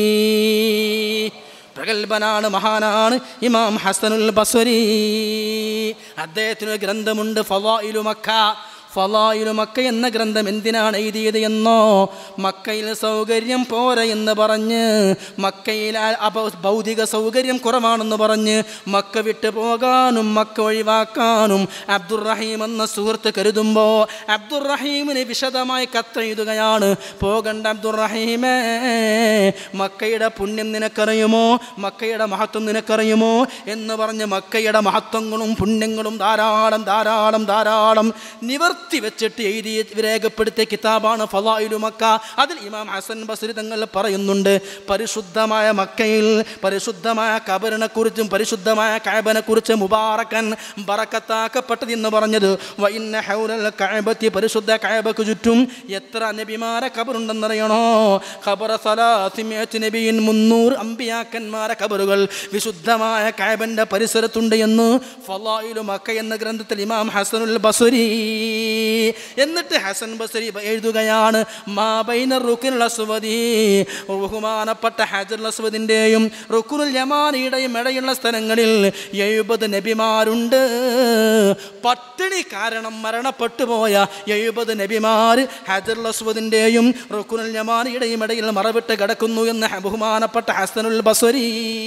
പ്രഗത്ഭനാണ് മഹാനാണ് ഇമാം ഹസനുൽ ബസ്വരി അദ്ദേഹത്തിന് ഒരു ഗ്രന്ഥമുണ്ട് ഫവായിലു മക്ക ഫലായിലു മക്ക എന്ന ഗ്രന്ഥം എന്തിനാണ് എഴുതിയത് എന്നോ മക്കയിൽ സൗകര്യം പോരെ എന്ന് പറഞ്ഞ് മക്കയിൽ ആ- അപ ഭൗതിക സൗകര്യം കുറവാണെന്ന് പറഞ്ഞ് മക്ക വിട്ടു പോകാനും മക്ക ഒഴിവാക്കാനും അബ്ദുറഹീം എന്ന സുഹൃത്ത് കരുതുമ്പോൾ അബ്ദുറഹീമിന് വിശദമായി കത്തെഴുതുകയാണ് പോകണ്ട അബ്ദുറഹീമേ മക്കയുടെ പുണ്യം നിനക്കറിയുമോ മക്കയുടെ മഹത്വം നിനക്കറിയുമോ എന്ന് പറഞ്ഞ് മക്കയുടെ മഹത്വങ്ങളും പുണ്യങ്ങളും ധാരാളം ധാരാളം ധാരാളം നിവർത്തി വെച്ചിട്ട് എഴുതി രേഖപ്പെടുത്തിയ കിതാബാണ് ഫലായിലു മക്ക അതിൽ ഇമാം ഹസൻ ബസ്രി തങ്ങൾ പറയുന്നുണ്ട് പരിശുദ്ധമായ മക്കയിൽ പരിശുദ്ധമായ കബറിനെ കുറിച്ചും പരിശുദ്ധമായ കാബനെ കുറിച്ച് മുബാറക്കൻ ബറക്കത്താക്കപ്പെട്ടത് എന്ന് പറഞ്ഞത് വൈന്ന ഹൗലൽ കഅബത്തി പരിശുദ്ധ കഅബക്ക് ചുറ്റും എത്ര നബിമാരെ കബറുണ്ടെന്നറിയണോ ഖബറ സലാസിമിയത്ത് നബിയിൻ മുന്നൂറ് അമ്പിയാക്കന്മാരെ കബറുകൾ വിശുദ്ധമായ കഅബന്റെ പരിസരത്തുണ്ട് എന്ന് ഫലായിലു മക്ക എന്ന ഗ്രന്ഥത്തിൽ ഇമാം ഹസനുൽ ബസ്രി എന്നിട്ട് ഹസൻ ബസ്രി എഴുതുകയാണ് മാ ബൈന റുക്കുൽ അസ്വദി ബഹുമാനപ്പെട്ട ഹജർ അസ്വദിൻ്റെയും റുക്കുൽ യമാനിയുടെയും ഇടയുള്ള സ്ഥലങ്ങളിൽ എഴുപത് നബിമാരുണ്ട് പട്ടിണി കാരണം മരണപ്പെട്ടു പോയ എഴുപത് നബിമാർ ഹജർ അസ്വദിൻ്റെയും റുക്കുൽ യമാനിയുടെയും ഇടയിൽ മറവിട്ട് കിടക്കുന്നു എന്ന് ഹ- ബഹുമാനപ്പെട്ട ഹസനുൽ ബസ്വരി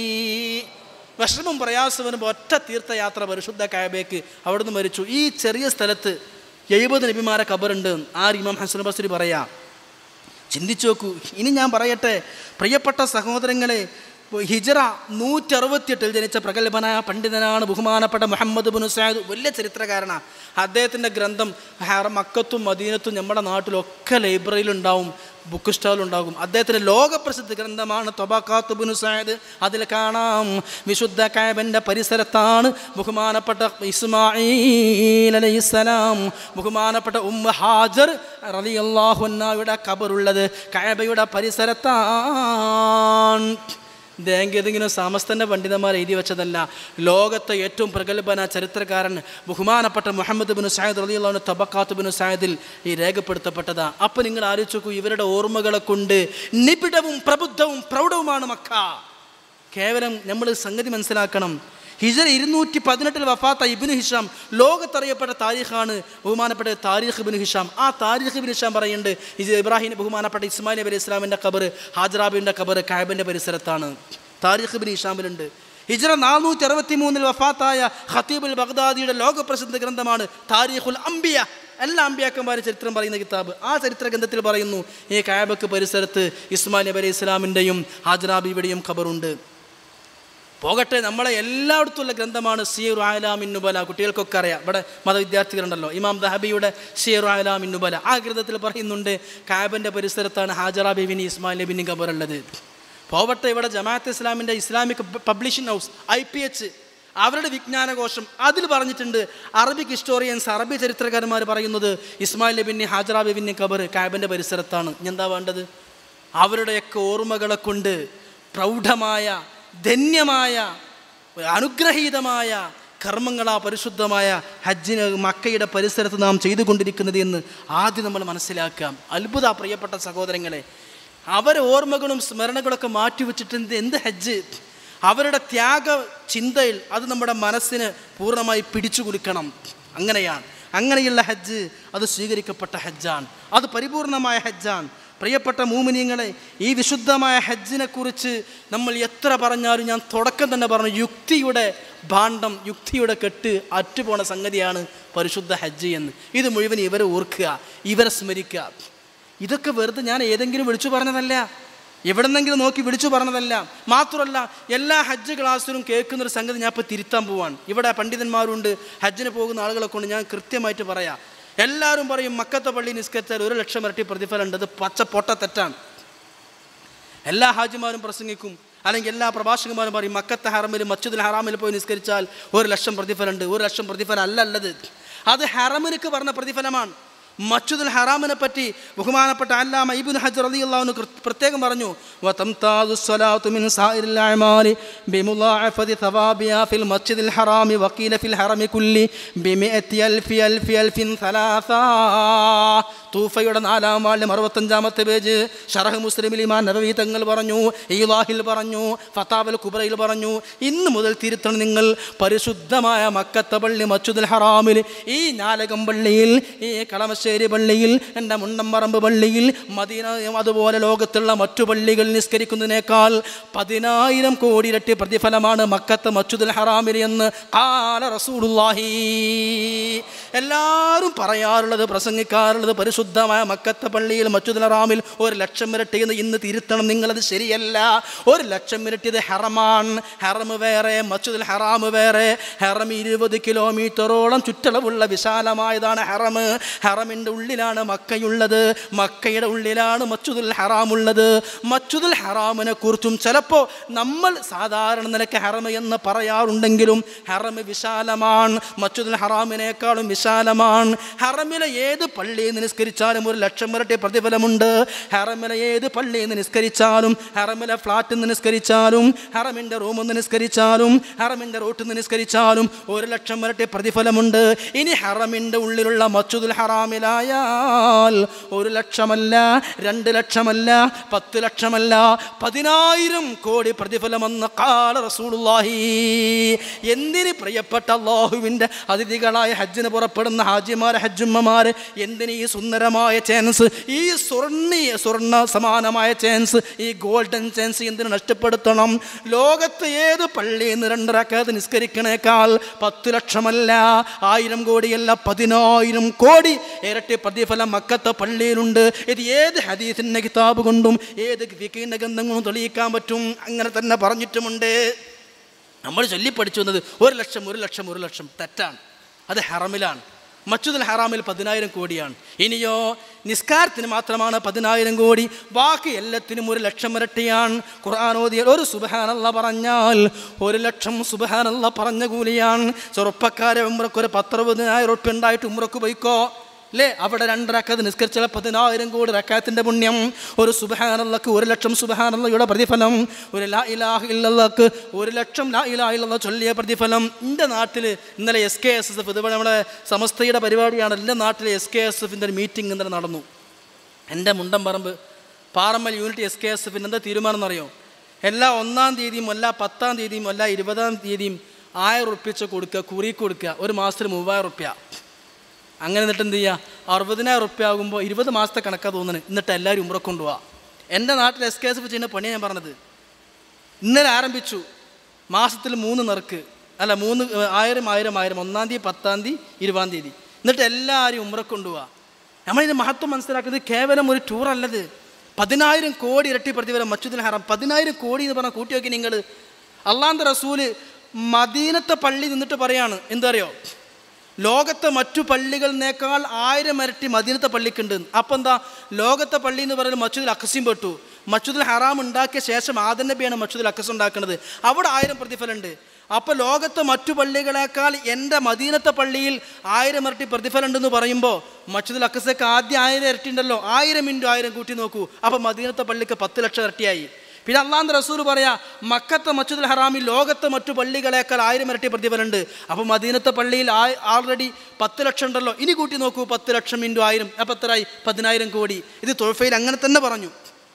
വിഷമം പ്രയാസവനും ഒറ്റ തീർത്ഥയാത്ര പരിശുദ്ധ കായബേക്ക് അവിടുന്ന് മരിച്ചു ഈ ചെറിയ സ്ഥലത്ത് എഴുപത് നബിമാരെ കബറുണ്ട് ആ ഇമാം ഹസൻ ബസ്രി പറയാം ചിന്തിച്ചു നോക്കൂ ഇനി ഞാൻ പറയട്ടെ പ്രിയപ്പെട്ട സഹോദരങ്ങളെ ഹിജറ നൂറ്ററുപത്തിയെട്ടിൽ ജനിച്ച പ്രഗത്ഭനായ പണ്ഡിതനാണ് ബഹുമാനപ്പെട്ട മുഹമ്മദ് ബിൻ സാദ് വലിയ ചരിത്രകാരനാണ് അദ്ദേഹത്തിൻ്റെ ഗ്രന്ഥം ഹറ മക്കത്തും മദീനത്തും നമ്മുടെ നാട്ടിലൊക്കെ ലൈബ്രറിയിലുണ്ടാവും ബുക്ക് സ്റ്റാളുണ്ടാകും അദ്ദേഹത്തിൻ്റെ ലോകപ്രസിദ്ധ ഗ്രന്ഥമാണ് തൊബാക്കാത്ത് ബിൻ സാദ് അതിൽ കാണാം വിശുദ്ധ കാബൻ്റെ പരിസരത്താണ് ബഹുമാനപ്പെട്ട ഇസ്മായിൽ അലൈഹിസ്സലാം ബഹുമാനപ്പെട്ട ഉമ്മ ഹാജർ റളിയല്ലാഹുന്നയുടെ ഖബറുള്ളത് കാബയുടെ പരിസരത്താണ് ഇതെങ്കിൽ ഏതെങ്കിലും സമസ്തൻ്റെ പണ്ഡിതന്മാർ എഴുതി വെച്ചതല്ല ലോകത്തെ ഏറ്റവും പ്രഗത്ഭന ചരിത്രകാരൻ ബഹുമാനപ്പെട്ട മുഹമ്മദ് ബിൻ സായദ് റളിയല്ലാഹു തബക്കാത്ത് ബിൻ സായദിൽ ഈ രേഖപ്പെടുത്തപ്പെട്ടതാ അപ്പോൾ നിങ്ങൾ ആലോചിച്ച് നോക്കൂ ഇവരുടെ ഓർമ്മകളെ കൊണ്ട് നിബിഡവും പ്രബുദ്ധവും പ്രൗഢവുമാണ് മക്ക കേവലം നമ്മൾ സംഗതി മനസ്സിലാക്കണം ഹിജറ ഇരുന്നൂറ്റി പതിനെട്ടിൽ വഫാത്ത ഇബിന് ഹിഷാം ലോകത്തറിയപ്പെട്ട താരീഖാണ് ബഹുമാനപ്പെട്ട താരീഖ് ഇബിന് ഹിഷാം ആ താരീഖ് ഇബിൻ ഹിഷാം പറയുന്നുണ്ട് ഇത് ഇബ്രാഹിം ബഹുമാനപ്പെട്ട ഇസ്മായിൽ നബി അലൈഹി ഇസ്ലാമിൻ്റെ കബർ ഹാജറാബിൻ്റെ കബർ കാബിൻ്റെ പരിസരത്താണ് താരീഖ് ഇബിൻ ഹിഷാമിലുണ്ട് ഹിജ്റ നാനൂറ്റി അറുപത്തി മൂന്നിൽ വഫാത്തായ ഖത്തീബുൽ ബഗ്ദാദിയുടെ ലോകപ്രസിദ്ധ ഗ്രന്ഥമാണ് താരീഖുൽ അംബിയ എല്ലാ അമ്പിയാക്കന്മാരും ചരിത്രം പറയുന്ന കിതാബ് ആ ചരിത്ര ഗ്രന്ഥത്തിൽ പറയുന്നു ഈ കാബക്ക് പരിസരത്ത് ഇസ്മായിൽ നബി അലൈഹി ഇസ്ലാമിൻ്റെയും ഹാജറാബിയുടെയും ഖബറുണ്ട് പോകട്ടെ നമ്മളെ എല്ലായിടത്തുള്ള ഗ്രന്ഥമാണ് സിയർ ആലാമിൻ നുബല കുട്ടികൾക്കൊക്കെ അറിയാം ഇവിടെ മതവിദ്യാർത്ഥികളുണ്ടല്ലോ ഇമാം ദഹബിയുടെ സിയർ ആലാമിൻ നുബല ആ ഗ്രന്ഥത്തിൽ പറയുന്നുണ്ട് കാബൻ്റെ പരിസരത്താണ് ഹാജറ ബിബിനി ഇസ്മായിൽ നബിനി ഖബറുള്ളത് പോവട്ടെ ഇവിടെ ജമാഅത്ത് ഇസ്ലാമിൻ്റെ Islamic publishing house I P H അവരുടെ വിജ്ഞാനകോശം അതിൽ പറഞ്ഞിട്ടുണ്ട് അറബിക് ഹിസ്റ്റോറിയൻസ് അറബി ചരിത്രകാരന്മാർ പറയുന്നത് ഇസ്മായിൽ നബിൻ്റെ ഹാജറ ബിബിൻ്റെ ഖബർ കാബൻ്റെ പരിസരത്താണ് ഇനി എന്താ വേണ്ടത് അവരുടെയൊക്കെ ഓർമ്മകളെ കൊണ്ട് പ്രൗഢമായ ധന്യമായ അനുഗ്രഹീതമായ കർമ്മങ്ങളാ പരിശുദ്ധമായ ഹജ്ജിന് മക്കയുടെ പരിസരത്ത് നാം ചെയ്തുകൊണ്ടിരിക്കുന്നത് എന്ന് ആദ്യം നമ്മൾ മനസ്സിലാക്കാം അത്ഭുത പ്രിയപ്പെട്ട സഹോദരങ്ങളെ അവരെ ഓർമ്മകളും സ്മരണകളൊക്കെ മാറ്റിവെച്ചിട്ട് എന്ത് എന്ത് ഹജ്ജ് അവരുടെ ത്യാഗ ചിന്തയിൽ അത് നമ്മുടെ മനസ്സിന് പൂർണ്ണമായി പിടിച്ചു കൊടുക്കണം അങ്ങനെയാണ് അങ്ങനെയുള്ള ഹജ്ജ് അത് സ്വീകരിക്കപ്പെട്ട ഹജ്ജാണ് അത് പരിപൂർണമായ ഹജ്ജാണ് പ്രിയപ്പെട്ട മൂമിനിയങ്ങളെ ഈ വിശുദ്ധമായ ഹജ്ജിനെ കുറിച്ച് നമ്മൾ എത്ര പറഞ്ഞാലും ഞാൻ തുടക്കം തന്നെ പറഞ്ഞു യുക്തിയുടെ ഭാണ്ഡം യുക്തിയുടെ കെട്ട് അറ്റുപോണ സംഗതിയാണ് പരിശുദ്ധ ഹജ്ജ് എന്ന് ഇത് മുഴുവൻ ഇവരെ ഓർക്കുക ഇവരെ സ്മരിക്കുക ഇതൊക്കെ വെറുതെ ഞാൻ ഏതെങ്കിലും വിളിച്ചു പറഞ്ഞതല്ല എവിടെന്നെങ്കിലും നോക്കി വിളിച്ചു പറഞ്ഞതല്ല മാത്രമല്ല എല്ലാ ഹജ്ജ് ക്ലാസ്സിലും കേൾക്കുന്നൊരു സംഗതി ഞാൻ ഇപ്പോൾ തിരുത്താൻ പോവാണ് ഇവിടെ പണ്ഡിതന്മാരുണ്ട് ഹജ്ജിന് പോകുന്ന ആളുകളെ കൊണ്ട് ഞാൻ കൃത്യമായിട്ട് പറയാം എല്ലാവരും പറയും മക്കത്തെ പള്ളി നിസ്കരിച്ചാൽ ഒരു ലക്ഷം ഇരട്ടി പ്രതിഫലം ഉണ്ട് അത് പച്ച പൊട്ട തെറ്റാണ് എല്ലാ ഹാജിമാരും പ്രസംഗിക്കും അല്ലെങ്കിൽ എല്ലാ പ്രഭാഷകന്മാരും പറയും മക്കത്തെ ഹറമിൽ മസ്ജിദുൽ ഹറാമിൽ പോയി നിസ്കരിച്ചാൽ ഒരു ലക്ഷം പ്രതിഫലമുണ്ട് ഒരു ലക്ഷം പ്രതിഫലം അല്ല അല്ലത് അത് ഹറമിനക്ക് പറഞ്ഞ പ്രതിഫലമാണ് മസ്ജിദുൽ ഹറാമിനെ പറ്റി ബഹുമാനപ്പെട്ട അല്ലാമ ഇബ്നു ഹജർ റളിയല്ലാഹു അൻഹു പ്രത്യേകം പറഞ്ഞു വതംതാദു സ്വലാത്തു മിൻ സായിരിൽ അഅമാലി ബിമുളാഅഫതി സവാബിയ ഫിൽ മസ്ജിദിൽ ഹറാമി വഖീല ഫിൽ ഹറമി കുല്ലി ബിമിഅത്തി അൽഫി അൽഫി അൽഫിൻ സലാസാ തൂഫയുടെ നാലാം വാള്യം അറുപത്തഞ്ചാമത്തെ പേജ് ഷറഹ് മുസ്ലിമിൽ ഇമാൻ നബവി തങ്ങൾ പറഞ്ഞു ഈലാഹിൽ പറഞ്ഞു ഫത്താവൽ കുബറയിൽ പറഞ്ഞു ഇന്ന് മുതൽ തിരുത്തണം നിങ്ങൾ പരിശുദ്ധമായ മക്കത്തെ പള്ളി മച്ചുദുൽ ഹറാമിൽ ഈ നാലകം പള്ളിയിൽ ഈ കളമശ്ശേരി പള്ളിയിൽ എൻ്റെ മുണ്ടമ്പറമ്പ് പള്ളിയിൽ മദീന അതുപോലെ ലോകത്തുള്ള മറ്റു പള്ളികൾ നിസ്കരിക്കുന്നതിനേക്കാൾ പതിനായിരം കോടി ഇരട്ടി പ്രതിഫലമാണ് മക്കത്തെ മച്ചുദുൽ ഹറാമിൽ എന്ന് കാല റസൂലുള്ളാഹി എല്ലാവരും പറയാറുള്ളത് പ്രസംഗിക്കാറുള്ളത് പരിശുദ്ധമായ മക്കത്തെ പള്ളിയിൽ മച്ചുദുൽ ഹറാമിൽ ഒരു ലക്ഷം ഇരട്ടി എന്ന് ഇന്ന് തിരുത്തണം നിങ്ങളത് ശരിയല്ല ഒരു ലക്ഷം ഇരട്ടി ഇത് ഹറമാണ് ഹറം വേറെ മച്ചുദുൽ ഹറാം വേറെ ഹറം ഇരുപത് കിലോമീറ്ററോളം ചുറ്റളവുള്ള വിശാലമായതാണ് ഹറം ഹറമിൻ്റെ ഉള്ളിലാണ് മക്കയുള്ളത് മക്കയുടെ ഉള്ളിലാണ് മച്ചുദുൽ ഹറാം ഉള്ളത് മച്ചുദുൽ ഹറാമിനെ കുറിച്ചും ചിലപ്പോൾ നമ്മൾ സാധാരണ നിലയ്ക്ക് ഹറം എന്ന് പറയാറുണ്ടെങ്കിലും ഹറം വിശാലമാണ് മച്ചുദുൽ ഹറാമിനേക്കാളും വിശാലമാണ് ഹറമിലെ ഏത് പള്ളിയിൽ നിന്ന് നിസ്കരിച്ചാലും ഒരു ലക്ഷം ഇരട്ടി പ്രതിഫലമുണ്ട് ഹറമിലെ ഏത് പള്ളിയിൽ നിന്ന് നിസ്കരിച്ചാലും ഹറമിലെ ഫ്ലാറ്റിൽ നിന്ന് നിസ്കരിച്ചാലും ഹറമിൻ്റെ റൂമിൽ നിന്ന് നിസ്കരിച്ചാലും ഹറമിൻ്റെ റോട്ടിൽ നിന്ന് നിസ്കരിച്ചാലും ഒരു ലക്ഷം ഇരട്ടി പ്രതിഫലമുണ്ട് ഇനി ഹറമിൻ്റെ ഉള്ളിലുള്ള മച്ചുദുൽ ഹറാമിലായാൽ ഒരു ലക്ഷമല്ല രണ്ട് ലക്ഷമല്ല പത്ത് ലക്ഷമല്ല പതിനായിരം കോടി പ്രതിഫലമെന്ന് കാല റസൂലുള്ളാഹി എന്തിന് പ്രിയപ്പെട്ട അള്ളാഹുവിൻ്റെ അതിഥികളായ ഹജ്ജിന് പുറപ്പെടുന്ന ഹാജിമാർ ഹജ്ജുമ്മമാർ എന്തിന് ഈ സുന്ദരമായ ചാൻസ് ഈ സ്വർണ്ണീയ സ്വർണ്ണ സമാനമായ ചാൻസ് ഈ ഗോൾഡൻ ചാൻസ് എന്തിനു നഷ്ടപ്പെടുത്തണം ലോകത്ത് ഏത് പള്ളിയിൽ നിന്ന് രണ്ടരക്കാതെ നിസ്കരിക്കണേക്കാൾ പത്ത് ലക്ഷമല്ല ആയിരം കോടിയല്ല പതിനായിരം കോടി ഇരട്ടി പ്രതിഫലം മക്കത്തെ പള്ളിയിലുണ്ട് ഇത് ഏത് ഹദീസിൻ്റെ കിതാബ് കൊണ്ടും ഏത് ഫിക്കിൻ്റെ ഗന്ധങ്ങളും തെളിയിക്കാൻ പറ്റും അങ്ങനെ തന്നെ പറഞ്ഞിട്ടുമുണ്ട് നമ്മൾ ചൊല്ലിപ്പടിച്ചു വന്നത് ഒരു ലക്ഷം ഒരു ലക്ഷം ഒരു ലക്ഷം തെറ്റാണ് അത് ഹറമിലാണ് മച്ചുദൽ ഹറാമിൽ പതിനായിരം കോടിയാണ് ഇനിയോ നിസ്കാരത്തിന് മാത്രമാണ് പതിനായിരം കോടി ബാക്കി എല്ലാത്തിനും ഒരു ലക്ഷം ഇരട്ടിയാണ് ഖുർആൻ ഓതിയാൽ ഒരു സുബഹാനല്ല പറഞ്ഞാൽ ഒരു ലക്ഷം സുബഹാനല്ല പറഞ്ഞ കൂലിയാണ് ചെറുപ്പക്കാരെ ഉമ്രക്ക് ഒരു പത്തറുപതിനായിരം ഉറുപ്പ്യ ഉണ്ടായിട്ട് ഉമ്രക്ക് പോയിക്കോ അല്ലേ അവിടെ രണ്ടരക്കത് നിസ്കരിച്ചാൽ പതിനായിരം കോടി റക്കാത്തിൻ്റെ പുണ്യം ഒരു സുബഹാനല്ലക്ക് ഒരു ലക്ഷം സുബഹാനല്ലയുടെ പ്രതിഫലം ഒരു ലാ ഇലാഹ ഇല്ലല്ലക്ക് ഒരു ലക്ഷം ലാ ഇലാഹ ഇല്ലല്ല ചൊല്ലിയ പ്രതിഫലം എൻ്റെ നാട്ടിൽ ഇന്നലെ എസ് കെ എസ് എഫ് ഇതുപോലെ നമ്മുടെ സമസ്തയുടെ പരിപാടിയാണ് എൻ്റെ നാട്ടിലെ എസ് കെ എസ് എഫിൻ്റെ ഒരു മീറ്റിംഗ് ഇന്നലെ നടന്നു എൻ്റെ മുണ്ടം പറമ്പ് പാറമ്മൽ യൂണിറ്റ് എസ് കെ എസ് എഫിൻ്റെ എന്താ തീരുമാനം എന്നറിയോ എല്ലാ ഒന്നാം തീയതിയും എല്ലാ പത്താം തീയതിയും എല്ലാ ഇരുപതാം തീയതിയും ആയിരം ഉറുപ്പിച്ച കൊടുക്കുക കുറി കൊടുക്കുക ഒരു മാസത്തിൽ മൂവായിരം ഉറുപ്പ്യ അങ്ങനെ എന്നിട്ട് എന്ത് ചെയ്യുക അറുപതിനായിരം ഉറുപ്പ്യ ആകുമ്പോൾ ഇരുപത് മാസത്തെ കണക്കാ തോന്നുന്നു എന്നിട്ട് എല്ലാവരും ഉമ്ര കൊണ്ടുപോവാ എൻ്റെ നാട്ടിൽ എസ് കെ എസ് എഫ് ചെയ്യുന്ന പണിയാണ് ഞാൻ പറഞ്ഞത് ഇന്നലെ ആരംഭിച്ചു മാസത്തിൽ മൂന്ന് നെറുക്ക് അല്ല മൂന്ന് ഏഹ്, ആയിരം ആയിരം ആയിരം ഒന്നാം തീയതി പത്താം തീയതി ഇരുപതാം തീയതി എന്നിട്ട് എല്ലാവരും ഉമ്ര കൊണ്ടുപോവാ നമ്മളിത് മഹത്വം മനസ്സിലാക്കുന്നത് കേവലം ഒരു ടൂർ അല്ലത് പതിനായിരം കോടി ഇരട്ടി പ്രതിഫലം മച്ചുദിൽ ഹറാം പതിനായിരം കോടി എന്ന് പറഞ്ഞാൽ കൂട്ടി നോക്കി നിങ്ങൾ അള്ളാന്ത റസൂല് മദീനത്തെ പള്ളി നിന്നിട്ട് പറയാണ് എന്തറിയോ ലോകത്തെ മറ്റു പള്ളികളിനേക്കാൾ ആയിരം ഇരട്ടി മദീനത്തെ പള്ളിക്കുണ്ട് അപ്പം എന്താ ലോകത്തെ പള്ളി എന്ന് പറയുന്നത് മച്ചുദിൽ അക്കസിയും പെട്ടു മച്ചുദിൽ ഹറാം ഉണ്ടാക്കിയ ശേഷം ആദൻ നബിയാണ് മച്ചുദിൽ അക്കസ് ഉണ്ടാക്കുന്നത് അവിടെ ആയിരം പ്രതിഫലമുണ്ട് അപ്പോൾ ലോകത്തെ മറ്റു പള്ളികളെക്കാൾ എൻ്റെ മദീനത്തെ പള്ളിയിൽ ആയിരം ഇരട്ടി പ്രതിഫലം ഉണ്ടെന്ന് പറയുമ്പോൾ മച്ചുദിൽ അക്കസൊക്കെ ആദ്യം ആയിരം ഇരട്ടി ഉണ്ടല്ലോ ആയിരം ഇൻറ്റു ആയിരം കൂട്ടി നോക്കൂ അപ്പോൾ മദീനത്തെ പള്ളിക്ക് പത്ത് ലക്ഷം ഇരട്ടിയായി പിന്നെ അള്ളാന്ത് റസൂൽ പറയാ മക്കത്തെ മച്ചുദുൽ ഹറാമിൽ ലോകത്തെ മറ്റു പള്ളികളേക്കാൾ ആയിരം ഇരട്ടി പ്രതിഫലമുണ്ട് അപ്പോൾ മദീനത്തെ പള്ളിയിൽ ആൾറെഡി പത്ത് ലക്ഷം ഉണ്ടല്ലോ ഇനി കൂട്ടി നോക്കൂ പത്ത് ലക്ഷം ഇൻറ്റു ആയിരം അപ്പം എത്രയായി പതിനായിരം കോടി ഇത് തൊഴഫയിൽ അങ്ങനെ തന്നെ പറഞ്ഞു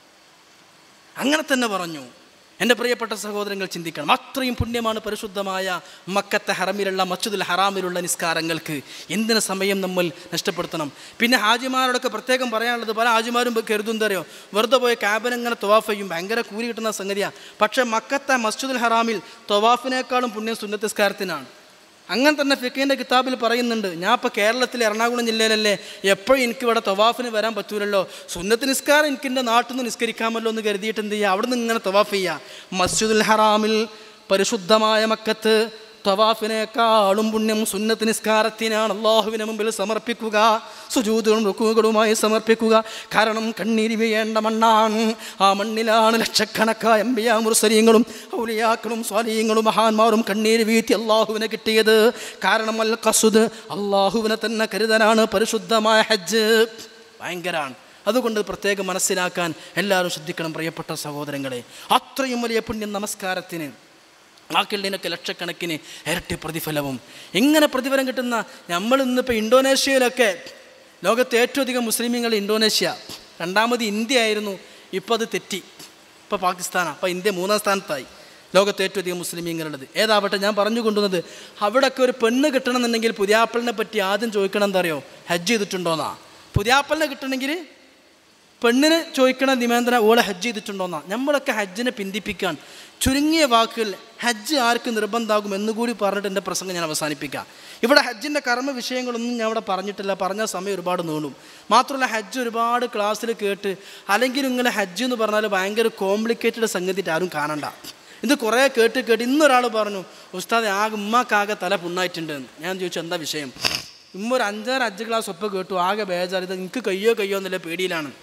അങ്ങനെ തന്നെ പറഞ്ഞു എൻ്റെ പ്രിയപ്പെട്ട സഹോദരങ്ങൾ ചിന്തിക്കണം അത്രയും പുണ്യമാണ് പരിശുദ്ധമായ മക്കത്തെ ഹറമിലുള്ള മച്ചുദുൽ ഹറാമിലുള്ള നിസ്കാരങ്ങൾക്ക് എന്തിന് സമയം നമ്മൾ നഷ്ടപ്പെടുത്തണം പിന്നെ ഹാജിമാരോടൊക്കെ പ്രത്യേകം പറയാനുള്ളത് പല ഹാജിമാരും കരുതും തരയോ വെറുതെ പോയ ക്യാബിൻ ഇങ്ങനെ തൊവാഫ് ചെയ്യും ഭയങ്കര കൂലി കിട്ടുന്ന സംഗതിയാണ് പക്ഷേ മക്കത്തെ മസ്ജിദുൽ ഹറാമിൽ തൊവാഫിനേക്കാളും പുണ്യം സുന്നത്ത് നിസ്കാരത്തിനാണ് അങ്ങനെ തന്നെ ഫിഖീൻ്റെ കിതാബിൽ പറയുന്നുണ്ട് ഞാൻ ഇപ്പോൾ കേരളത്തിലെ എറണാകുളം ജില്ലയിലല്ലേ എപ്പോഴും എനിക്ക് ഇവിടെ തവാഫിന് വരാൻ പറ്റൂലല്ലോ സുന്നത്ത് നിസ്കാരം എനിക്ക് എൻ്റെ നാട്ടിൽ നിന്ന് നിസ്കരിക്കാമല്ലോ എന്ന് കരുതിയിട്ട് എന്ത് ചെയ്യുക അവിടെ നിന്ന് ഇങ്ങനെ തവാഫ് ചെയ്യുക മസ്ജിദുൽ ഹറാമിൽ പരിശുദ്ധമായ മക്കത്ത് തവാഫിനേക്കാളും പുണ്യം സുന്നത്ത് നിസ്കാരത്തിനാണ് അള്ളാഹുവിന് മുമ്പിൽ സമർപ്പിക്കുക സുജൂതുകളും റുക്കുകളുമായി സമർപ്പിക്കുക കാരണം കണ്ണീര് വീഴേണ്ട മണ്ണാണ് ആ മണ്ണിലാണ് ലക്ഷക്കണക്കായ അമ്പിയാ മുർസലീങ്ങളും ഔലിയാക്കളും സ്വാലീങ്ങളും മഹാന്മാരും കണ്ണീര് വീഴ്ത്തി അള്ളാഹുവിനെ കിട്ടിയത് കാരണം അൽ കസുദ് അള്ളാഹുവിനെ തന്നെ കരുതലാണ് പരിശുദ്ധമായ ഹജ്ജ് ഭയങ്കരാണ് അതുകൊണ്ട് പ്രത്യേകം മനസ്സിലാക്കാൻ എല്ലാവരും ശ്രദ്ധിക്കണം പ്രിയപ്പെട്ട സഹോദരങ്ങളെ അത്രയും വലിയ പുണ്യം നമസ്കാരത്തിന് ബാക്കിയുള്ളതിനൊക്കെ ലക്ഷക്കണക്കിന് ഇരട്ടി പ്രതിഫലവും ഇങ്ങനെ പ്രതിഫലം കിട്ടുന്ന നമ്മൾ ഇന്നിപ്പോൾ ഇന്തോനേഷ്യയിലൊക്കെ ലോകത്തെ ഏറ്റവും അധികം മുസ്ലിമീങ്ങൾ ഇന്തോനേഷ്യ രണ്ടാമത് ഇന്ത്യ ആയിരുന്നു ഇപ്പോൾ അത് തെറ്റി ഇപ്പോൾ പാകിസ്ഥാനാണ് അപ്പോൾ ഇന്ത്യ മൂന്നാം സ്ഥാനത്തായി ലോകത്തെ ഏറ്റവും അധികം മുസ്ലിമീങ്ങളുള്ളത് ഏതാവട്ടെ ഞാൻ പറഞ്ഞു കൊണ്ടുവന്നത് അവിടെയൊക്കെ ഒരു പെണ്ണ് കിട്ടണമെന്നുണ്ടെങ്കിൽ പുതിയാപ്പളിനെ പറ്റി ആദ്യം ചോദിക്കണം എന്താ അറിയോ ഹജ്ജ് ചെയ്തിട്ടുണ്ടോന്നാ പുതിയാപ്പളിനെ കിട്ടണമെങ്കിൽ പെണ്ണിന് ചോദിക്കണ നിബന്ധന ഓളെ ഹജ്ജ് ചെയ്തിട്ടുണ്ടോന്നാ നമ്മളൊക്കെ ഹജ്ജിനെ പിന്തിപ്പിക്കാൻ ചുരുങ്ങിയ വാക്കുകൾ ഹജ്ജ് ആർക്ക് നിർബന്ധമാകും എന്നുകൂടി പറഞ്ഞിട്ട് എൻ്റെ പ്രസംഗം ഞാൻ അവസാനിപ്പിക്കാം ഇവിടെ ഹജ്ജിൻ്റെ കർമ്മ വിഷയങ്ങളൊന്നും ഞാൻ ഇവിടെ പറഞ്ഞിട്ടില്ല പറഞ്ഞ സമയം ഒരുപാട് നീളും മാത്രമല്ല ഹജ്ജ് ഒരുപാട് ക്ലാസ്സിൽ കേട്ട് അല്ലെങ്കിൽ ഇങ്ങനെ ഹജ്ജ് എന്ന് പറഞ്ഞാൽ ഭയങ്കര കോംപ്ലിക്കേറ്റഡ് സംഗതിയിട്ട് ആരും കാണണ്ട ഇത് കുറേ കേട്ട് കേട്ട് ഇന്നൊരാൾ പറഞ്ഞു ഉസ്താദ് ആകെ ഉമ്മാക്കാകെ തല പുണ്ണായിട്ടുണ്ട് എന്ന്. ഞാൻ ചോദിച്ചു എന്താ വിഷയം ഉമ്മ ഒരു അഞ്ചാറ് അഞ്ച് ക്ലാസ് ഒപ്പം കേട്ടു ആകെ ബേജാർ ഇത് എനിക്ക് കയ്യോ കയ്യോ എന്നുള്ള പേടിയിലാണ്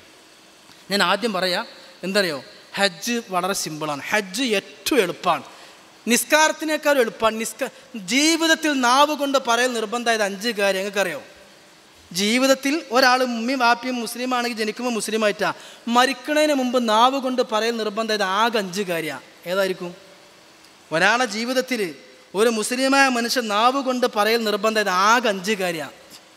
ഞാൻ ആദ്യം പറയാം എന്തറിയോ ഹജ്ജ് വളരെ സിമ്പിളാണ് ഹജ്ജ് ഏറ്റവും എളുപ്പമാണ് നിസ്കാരത്തിനേക്കാളും എളുപ്പമാണ് നിസ്ക ജീവിതത്തിൽ നാവ് കൊണ്ട് പറയൽ നിർബന്ധമായത് അഞ്ച് കാര്യം നിങ്ങൾക്കറിയോ ജീവിതത്തിൽ ഒരാൾ ഉമ്മയും വാപ്പിയും മുസ്ലിം ആണെങ്കിൽ ജനിക്കുമ്പോൾ മുസ്ലിം ആയിട്ടാ മരിക്കണതിന് മുമ്പ് നാവ് കൊണ്ട് പറയൽ നിർബന്ധമായത് ആകെ അഞ്ച് കാര്യമാണ് ഏതായിരിക്കും ഒരാളെ ജീവിതത്തിൽ ഒരു മുസ്ലിമായ മനുഷ്യൻ നാവ് കൊണ്ട് പറയൽ നിർബന്ധമായത് ആകെ അഞ്ച് കാര്യമാണ്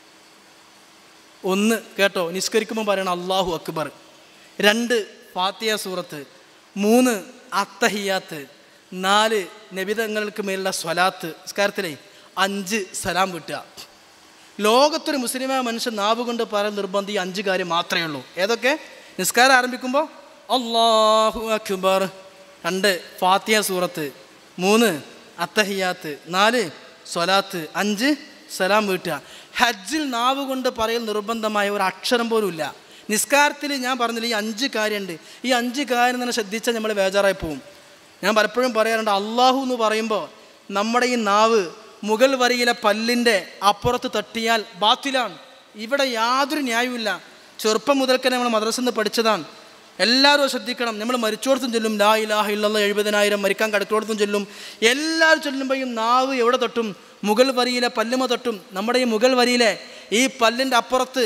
ഒന്ന് കേട്ടോ നിസ്കരിക്കുമ്പോൾ പറയണം അള്ളാഹു അക്ബർ രണ്ട് ഫാത്തിയ സൂറത്ത് മൂന്ന് അത്തഹിയാത്ത് നാല് നബിതങ്ങൾക്ക് മേലുള്ള സ്വലാത്ത് നിസ്കാരത്തിലെ അഞ്ച് സലാം വിട്ടുക ലോകത്തൊരു മുസ്ലിമായ മനുഷ്യൻ നാവ് കൊണ്ട് പറയാൻ നിർബന്ധം ഈ അഞ്ച് കാര്യം മാത്രമേ ഉള്ളൂ ഏതൊക്കെ നിസ്കാരം ആരംഭിക്കുമ്പോൾ അള്ളാഹു അക്ബർ രണ്ട് ഫാത്തിയ സൂറത്ത് മൂന്ന് അത്തഹിയാത്ത് നാല് സ്വലാത്ത് അഞ്ച് സലാം വീട്ടുക ഹജ്ജിൽ നാവ് കൊണ്ട് പറയൽ നിർബന്ധമായ ഒരു അക്ഷരം പോലും ഇല്ല നിസ്കാരത്തിൽ ഞാൻ പറഞ്ഞില്ല ഈ അഞ്ച് കാര്യമുണ്ട് ഈ അഞ്ച് കാര്യം തന്നെ ശ്രദ്ധിച്ചാൽ നമ്മൾ ബേജാറായി പോവും ഞാൻ പലപ്പോഴും പറയാറുണ്ട് അള്ളാഹു എന്ന് പറയുമ്പോൾ നമ്മുടെ ഈ നാവ് മുകൾ വരിയിലെ പല്ലിൻ്റെ അപ്പുറത്ത് തട്ടിയാൽ ബാത്തിലാണ് ഇവിടെ യാതൊരു ന്യായവുമില്ല ചെറുപ്പം മുതൽക്ക് നമ്മൾ മദ്രസയിൽ നിന്ന് പഠിച്ചതാണ് എല്ലാവരും ശ്രദ്ധിക്കണം നമ്മൾ മരിച്ചോടത്തും ചൊല്ലും ലാ ഇലാഹ ഇല്ലല്ല എഴുപതിനായിരം മരിക്കാൻ കടത്തോടത്തും ചൊല്ലും എല്ലാവരും ചൊല്ലുമ്പോഴും നാവ് എവിടെ തൊട്ടും മുകൾ വരിയിലെ പല്ലുമ തൊട്ടും നമ്മുടെ ഈ മുകൾ വരിയിലെ ഈ പല്ലിൻ്റെ അപ്പുറത്ത്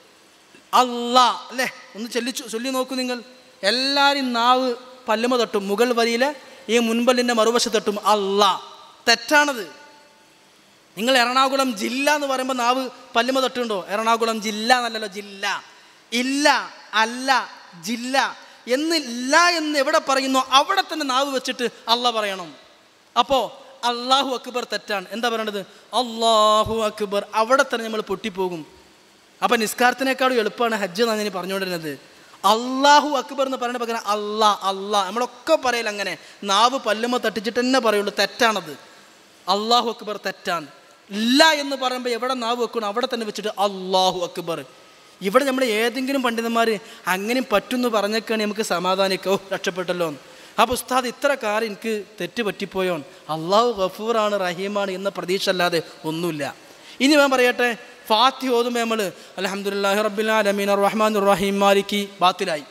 അല്ലാ അല്ലേ ഒന്ന് ചൊല്ലിച്ചു ചൊല്ലി നോക്കൂ നിങ്ങൾ എല്ലാവരും നാവ് പല്ലുമ തൊട്ടും മുകൾ വരിയിലെ ഈ മുൻപല്ലിൻ്റെ മറുവശത്ത് തൊട്ടും അല്ലാ തെറ്റാണത് നിങ്ങൾ എറണാകുളം ജില്ല എന്ന് പറയുമ്പോൾ നാവ് പല്ലുമ തൊട്ടുണ്ടോ എറണാകുളം ജില്ല എന്നല്ലല്ലോ ജില്ല ഇല്ല അല്ല ജില്ല എന്നില്ല എന്ന് എവിടെ പറയുന്നോ അവിടെ തന്നെ നാവ് വെച്ചിട്ട് അല്ല പറയണം അപ്പോൾ അള്ളാഹു അക്ബർ തെറ്റാണ് എന്താ പറയണത് അള്ളാഹു അക്ബർ അവിടെ തന്നെ നമ്മൾ പൊട്ടിപ്പോകും അപ്പം നിസ്കാരത്തിനേക്കാളും എളുപ്പമാണ് ഹജ്ജ് എന്നാണ് ഞാൻ പറഞ്ഞുകൊണ്ടിരുന്നത് അള്ളാഹു അക്ബർ എന്ന് പറയുന്ന പകരം അള്ളാ അള്ളാ നമ്മളൊക്കെ പറയില്ല അങ്ങനെ നാവ് പല്ലുമ തട്ടിച്ചിട്ട് തന്നെ പറയുള്ളൂ തെറ്റാണത് അള്ളാഹു അക്ബർ തെറ്റാണ് ഇല്ല എന്ന് പറയുമ്പോൾ എവിടെ നാവ് വെക്കണം അവിടെ തന്നെ വെച്ചിട്ട് അള്ളാഹു അക്ബർ ഇവിടെ നമ്മൾ ഏതെങ്കിലും പണ്ഡിതന്മാർ അങ്ങനെയും പറ്റുമെന്ന് പറഞ്ഞേക്കാണ് നമുക്ക് സമാധാനിക്കോ രക്ഷപ്പെട്ടല്ലോ എന്ന്. അപ്പോൾ ഉസ്താദ് ഇത്ര കാര്യം എനിക്ക് തെറ്റ് പറ്റിപ്പോയോൺ അള്ളാഹു ഗഫൂറാണ് റഹീമാണ് എന്ന പ്രതീക്ഷ അല്ലാതെ ഒന്നുമില്ല ഇനി ഞാൻ പറയട്ടെ ഫാത്തി ഓതുമ്പോൾ നമ്മൾ അലഹമുല്ലാഹി റബ്ബിൽ ആലമീൻ റഹ്മാൻ റഹീം മാലിക്കി ബാത്തിലായി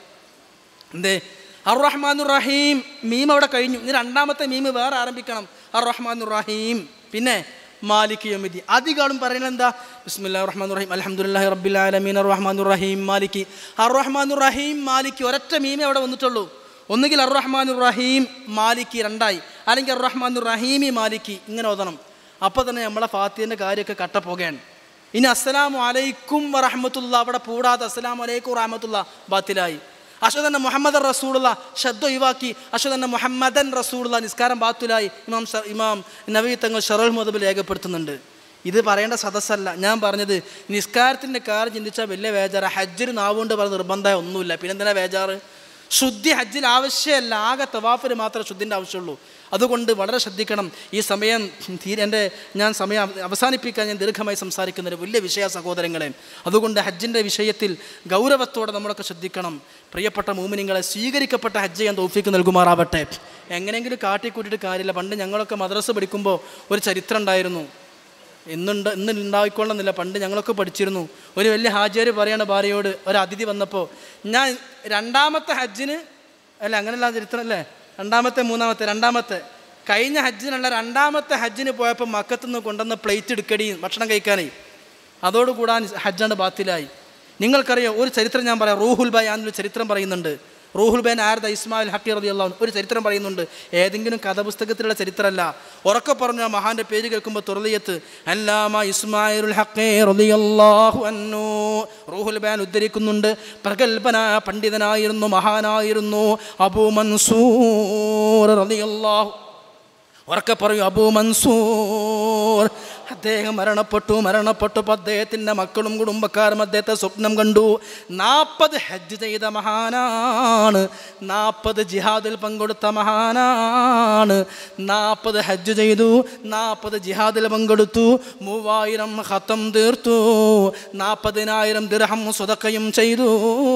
എന്തേ അർ റഹ്മാൻ റഹീം മീം അവിടെ കഴിഞ്ഞു ഇനി രണ്ടാമത്തെ മീം വേറെ ആരംഭിക്കണം അർ റഹ്മാൻ റഹീം പിന്നെ മാലിക് യോമിദി അധികം പറയുന്നത് എന്താ ബിസ്മില്ലാ റഹ്മാൻ റഹീം അലഹമുല്ലാഹി റബ്ബിൽ ആലമീൻ റഹ്മാൻ റഹീം മാലിക്കി അർ റഹ്മാൻ റഹീം മാലിക്കി ഒരൊറ്റ മീമേ അവിടെ വന്നിട്ടുള്ളൂ ഒന്നുകിൽ അർ റഹ്മാൻ റഹീം മാലിക്കി രണ്ടായി അല്ലെങ്കിൽ അർ റഹ്മാൻ റഹീമി മാലിക്കി ഇങ്ങനെ ഓതണം അപ്പോൾ തന്നെ നമ്മളെ ഫാത്തിൻ്റെ കാര്യമൊക്കെ കട്ടപ്പോകയാണ് ഇനി അസ്സലാമു അലൈക്കും വറഹമത്തുള്ള അവിടെ കൂടാതെ അസ്സലാമു അലൈക്കും വറഹമത്തുള്ള ബാത്തിലായി അഷദന്ന മുഹമ്മദ് റസൂലുള്ള ശബ്ദ ഒഴിവാക്കി അഷദന്ന മുഹമ്മദൻ റസൂലുള്ള നിസ്കാരം ബാത്തുലായി ഇമാം ഷ- ഇമാം നബി തങ്ങൾ ഷറൽ മുതബിൽ രേഖപ്പെടുത്തുന്നുണ്ട് ഇത് പറയേണ്ട സദസ്സല്ല ഞാൻ പറഞ്ഞത് നിസ്കാരത്തിൻ്റെ കാര്യം ചിന്തിച്ചാൽ വലിയ വേജാറ് ഹജ്ജിന് നാവുകൊണ്ട് പറഞ്ഞ നിർബന്ധം ഒന്നുമില്ല പിന്നെന്തിനാ വേജാറ് ശുദ്ധി ഹജ്ജിൽ ആവശ്യമല്ല ആകെ തവാഫിന് മാത്രമേ ശുദ്ധിൻ്റെ ആവശ്യമുള്ളൂ അതുകൊണ്ട് വളരെ ശ്രദ്ധിക്കണം ഈ സമയം തീരെ എൻ്റെ ഞാൻ സമയം അവ- അവസാനിപ്പിക്കാൻ ഞാൻ ദീർഘമായി സംസാരിക്കുന്ന ഒരു വലിയ വിഷയ സഹോദരങ്ങളെ അതുകൊണ്ട് ഹജ്ജിൻ്റെ വിഷയത്തിൽ ഗൗരവത്തോടെ നമ്മളൊക്കെ ശ്രദ്ധിക്കണം പ്രിയപ്പെട്ട മൂമിനിങ്ങളെ സ്വീകരിക്കപ്പെട്ട ഹജ്ജ് ഞാൻ തോഫിക്ക് നൽകുമാറാവട്ടെ എങ്ങനെയെങ്കിലും കാട്ടിക്കൂട്ടിയിട്ട് കാര്യമില്ല പണ്ട് ഞങ്ങളൊക്കെ മദ്രസ പഠിക്കുമ്പോൾ ഒരു ചരിത്രം ഉണ്ടായിരുന്നു ഇന്നുണ്ട് ഇന്ന് ഉണ്ടായിക്കൊള്ളുന്നില്ല പണ്ട് ഞങ്ങളൊക്കെ പഠിച്ചിരുന്നു ഒരു വലിയ ഹാജിയാർ പറയാണ് ഭാര്യയോട് ഒരു അതിഥി വന്നപ്പോൾ ഞാൻ രണ്ടാമത്തെ ഹജ്ജിന് അല്ല അങ്ങനെയല്ല ചരിത്രം അല്ലേ രണ്ടാമത്തെ മൂന്നാമത്തെ രണ്ടാമത്തെ കഴിഞ്ഞ ഹജ്ജിനുള്ള രണ്ടാമത്തെ ഹജ്ജിന് പോയപ്പോൾ മക്കത്തുനിന്ന് കൊണ്ടുവന്ന പ്ലേറ്റ് എടുക്കടി ഭക്ഷണം കഴിക്കാനായി അതോടുകൂടാൻ ഹജ്ജാണ് ബാത്തിലായി നിങ്ങൾക്കറിയാം ഒരു ചരിത്രം ഞാൻ പറയാം റൂഹുൽ ബൈ എന്നൊരു ചരിത്രം പറയുന്നുണ്ട് റൂഹുൽ ബൈൻ ആർദ ഇസ്മായിൽ ഹക്കി റതി അള്ളാഹു ഒരു ചരിത്രം പറയുന്നുണ്ട് ഏതെങ്കിലും കഥപുസ്തകത്തിലുള്ള ചരിത്രമല്ല ഉറക്കെ പറഞ്ഞു ആ മഹാന്റെ പേര് കേൾക്കുമ്പോൾ തുറലിയത്ത് അല്ലാമ ഇസ്മായിലുൽ ഹക്കി റളിയല്ലാഹു അൻഹു റൂഹുൽ ബൈൻ ഉദ്ധരിക്കുന്നുണ്ട് പ്രഗത്ഭന പണ്ഡിതനായിരുന്നു മഹാനായിരുന്നു അബൂ മൻസൂർ റളിയല്ലാഹു ഉറക്കെ പറയൂ അബൂ മൻസൂർ അദ്ദേഹം മരണപ്പെട്ടു മരണപ്പെട്ടപ്പോൾ അദ്ദേഹത്തിൻ്റെ മക്കളും കുടുംബക്കാരും അദ്ദേഹത്തെ സ്വപ്നം കണ്ടു നാൽപ്പത് ഹജ്ജ് ചെയ്ത മഹാനാണ് നാൽപ്പത് ജിഹാദിൽ പങ്കെടുത്ത മഹാനാണ് നാൽപ്പത് ഹജ്ജ് ചെയ്തു നാൽപ്പത് ജിഹാദിൽ പങ്കെടുത്തു മൂവായിരം ഹത്തം തീർത്തു നാൽപ്പതിനായിരം ദിർഹം സ്വതക്കയും ചെയ്തു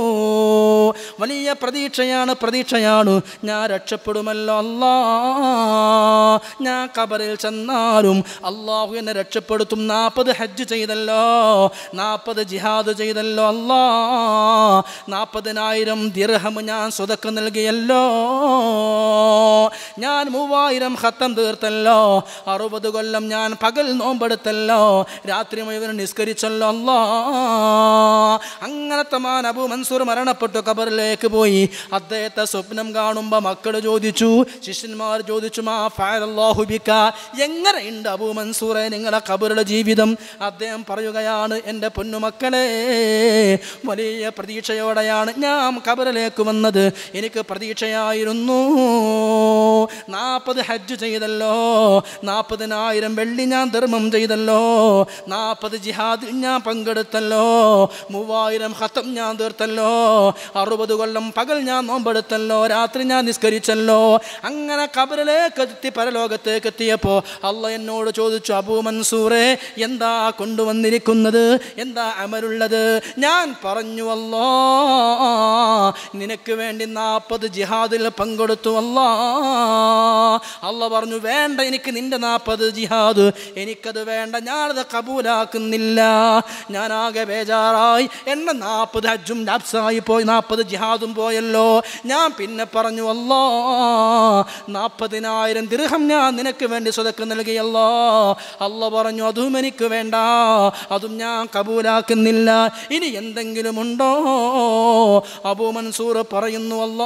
വലിയ പ്രതീക്ഷയാണ് പ്രതീക്ഷയാണ് ഞാൻ രക്ഷപ്പെടുമല്ലോ അല്ലാ ഞാൻ കബറിൽ ചെന്നാലും അള്ളാഹു എന്നെ രക്ഷപ്പെടുത്തും നാൽപ്പത് ഹജ്ജ് ചെയ്തല്ലോ നാൽപ്പത് ജിഹാദ് ചെയ്തല്ലോ അല്ലാ നാൽപ്പതിനായിരം ദിർഹം ഞാൻ സ്വതക്ക നൽകിയല്ലോ ഞാൻ മൂവായിരം ഹത്തം തീർത്തല്ലോ അറുപത് കൊല്ലം ഞാൻ പകൽ നോമ്പെടുത്തല്ലോ രാത്രി മുഴുവൻ നിസ്കരിച്ചല്ലോ അല്ലാ അങ്ങനത്തെ മാൻ അബു മൻസൂർ മരണപ്പെട്ടു കബറിലേക്ക് പോയി അദ്ദേഹത്തെ സ്വപ്നം കാണുമ്പോൾ മക്കൾ ചോദിച്ചു ശിഷ്യന്മാർ ചോദിച്ചു മാ ഫഅലല്ലാഹു ബിക എങ്ങനെയുണ്ട് അബൂ മൻസൂറെ നിങ്ങളെ കബറുടെ ജീവിതം അദ്ദേഹം പറയുകയാണ് എൻ്റെ പൊന്നുമക്കളെ വലിയ പ്രതീക്ഷയോടെയാണ് ഞാൻ കബറിലേക്ക് വന്നത് എനിക്ക് പ്രതീക്ഷയായിരുന്നു നാൽപ്പത് ഹജ്ജ് ചെയ്തല്ലോ നാൽപ്പതിനായിരം വെള്ളി ഞാൻ ധർമ്മം ചെയ്തല്ലോ നാൽപ്പത് ജിഹാദിൽ ഞാൻ പങ്കെടുത്തല്ലോ മൂവായിരം ഹത്തം ഞാൻ തീർത്തല്ലോ അറുപത് കൊല്ലം പകൽ ഞാൻ നോമ്പെടുത്തല്ലോ രാത്രി ഞാൻ നിസ്കരിച്ചല്ലോ അങ്ങനെ കബറിലേക്ക് എത്തി പരലോകത്തേക്ക് എത്തിയപ്പോൾ അള്ള എന്നോട് ചോദിച്ചു അബൂ മൻസൂറെ എന്താ കൊണ്ടുവന്നിരിക്കുന്നത് എന്താ അമലുള്ളത് ഞാൻ പറഞ്ഞു അല്ലോ നിനക്ക് വേണ്ടി നാൽപ്പത് ജിഹാദിൽ പങ്കെടുത്തു അല്ലാ അല്ല പറഞ്ഞു വേണ്ട എനിക്ക് നിന്റെ നാൽപ്പത് ജിഹാദ് എനിക്കത് വേണ്ട ഞാനത് കബൂലാക്കുന്നില്ല ഞാനാകെ ബേജാറായി എന്നെ നാൽപ്പത് ഹജ്ജും നബ്സായി പോയി നാൽപ്പത് ജിഹാദും പോയല്ലോ ഞാൻ പിന്നെ പറഞ്ഞു അല്ലോ നാൽപ്പതിനായിരം ദിർഹം ഞാൻ നിനക്ക് വേണ്ടി സ്വതക്ക് നൽകിയല്ലോ അല്ല പറഞ്ഞു അതും എനിക്ക് വേണ്ട അതും ഞാൻ കബൂലാക്കുന്നില്ല ഇനി എന്തെങ്കിലും ഉണ്ടോ അബൂ മൻസൂർ പറയുന്നു അല്ലാ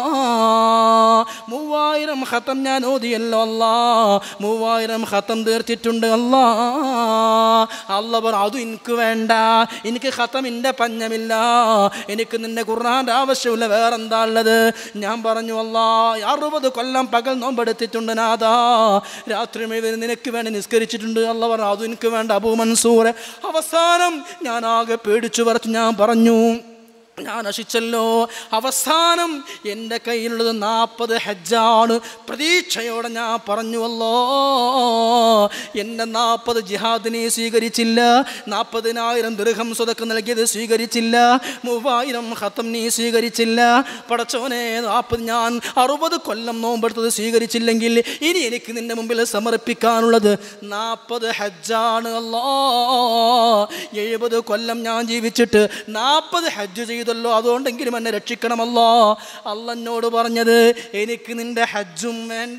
മൂവായിരം ഖത്തം ഞാൻ ഓതിയല്ലോ അല്ലാ മൂവായിരം ഖത്തം തീർത്തിട്ടുണ്ട് അല്ലാ അല്ല പറ അതും എനിക്ക് വേണ്ട എനിക്ക് ഖത്തമിൻ്റെ പഞ്ഞമില്ല എനിക്ക് നിന്റെ ഖുർആൻ്റെ ആവശ്യമില്ല വേറെന്താ ഉള്ളത് ഞാൻ പറഞ്ഞു അല്ലാ അറുപത് കൊല്ലം പകൽ നോമ്പെടുത്തിട്ടുണ്ട് നാദാ രാത്രി മുഴുവൻ നിനക്ക് വേണ്ടി നിസ്കരിച്ചിട്ടുണ്ട് അല്ല പറഞ്ഞു അതും എനിക്ക് വേണ്ട അബൂ മൻസൂർ അവസാനം ഞാൻ ആകെ പേടിച്ചു പറിച്ചു ഞാൻ പറഞ്ഞു ഞാൻ നശിച്ചല്ലോ അവസാനം എൻ്റെ കയ്യിലുള്ളത് നാൽപ്പത് ഹജ്ജാണ് പ്രതീക്ഷയോടെ ഞാൻ പറഞ്ഞുവല്ലോ എൻ്റെ നാൽപ്പത് ജിഹാദിനെ സ്വീകരിച്ചില്ല നാൽപ്പതിനായിരം ദൃഹം സ്വതക്ക് നൽകിയത് സ്വീകരിച്ചില്ല മൂവായിരം ഹത്തം നീ സ്വീകരിച്ചില്ല പടച്ചോനെ നാൽപ്പത് ഞാൻ അറുപത് കൊല്ലം നോമ്പെടുത്തത് സ്വീകരിച്ചില്ലെങ്കിൽ ഇനി എനിക്ക് നിൻ്റെ മുമ്പിൽ സമർപ്പിക്കാനുള്ളത് നാൽപ്പത് ഹജ്ജാണ് അല്ലോ എഴുപത് കൊല്ലം ഞാൻ ജീവിച്ചിട്ട് നാൽപ്പത് ഹജ്ജ് ചെയ്തല്ലോ അതുകൊണ്ടെങ്കിലും എന്നെ രക്ഷിക്കണമല്ലോ അല്ലന്നോട് പറഞ്ഞത് എനിക്ക് നിന്റെ ഹജ്ജും വേണ്ട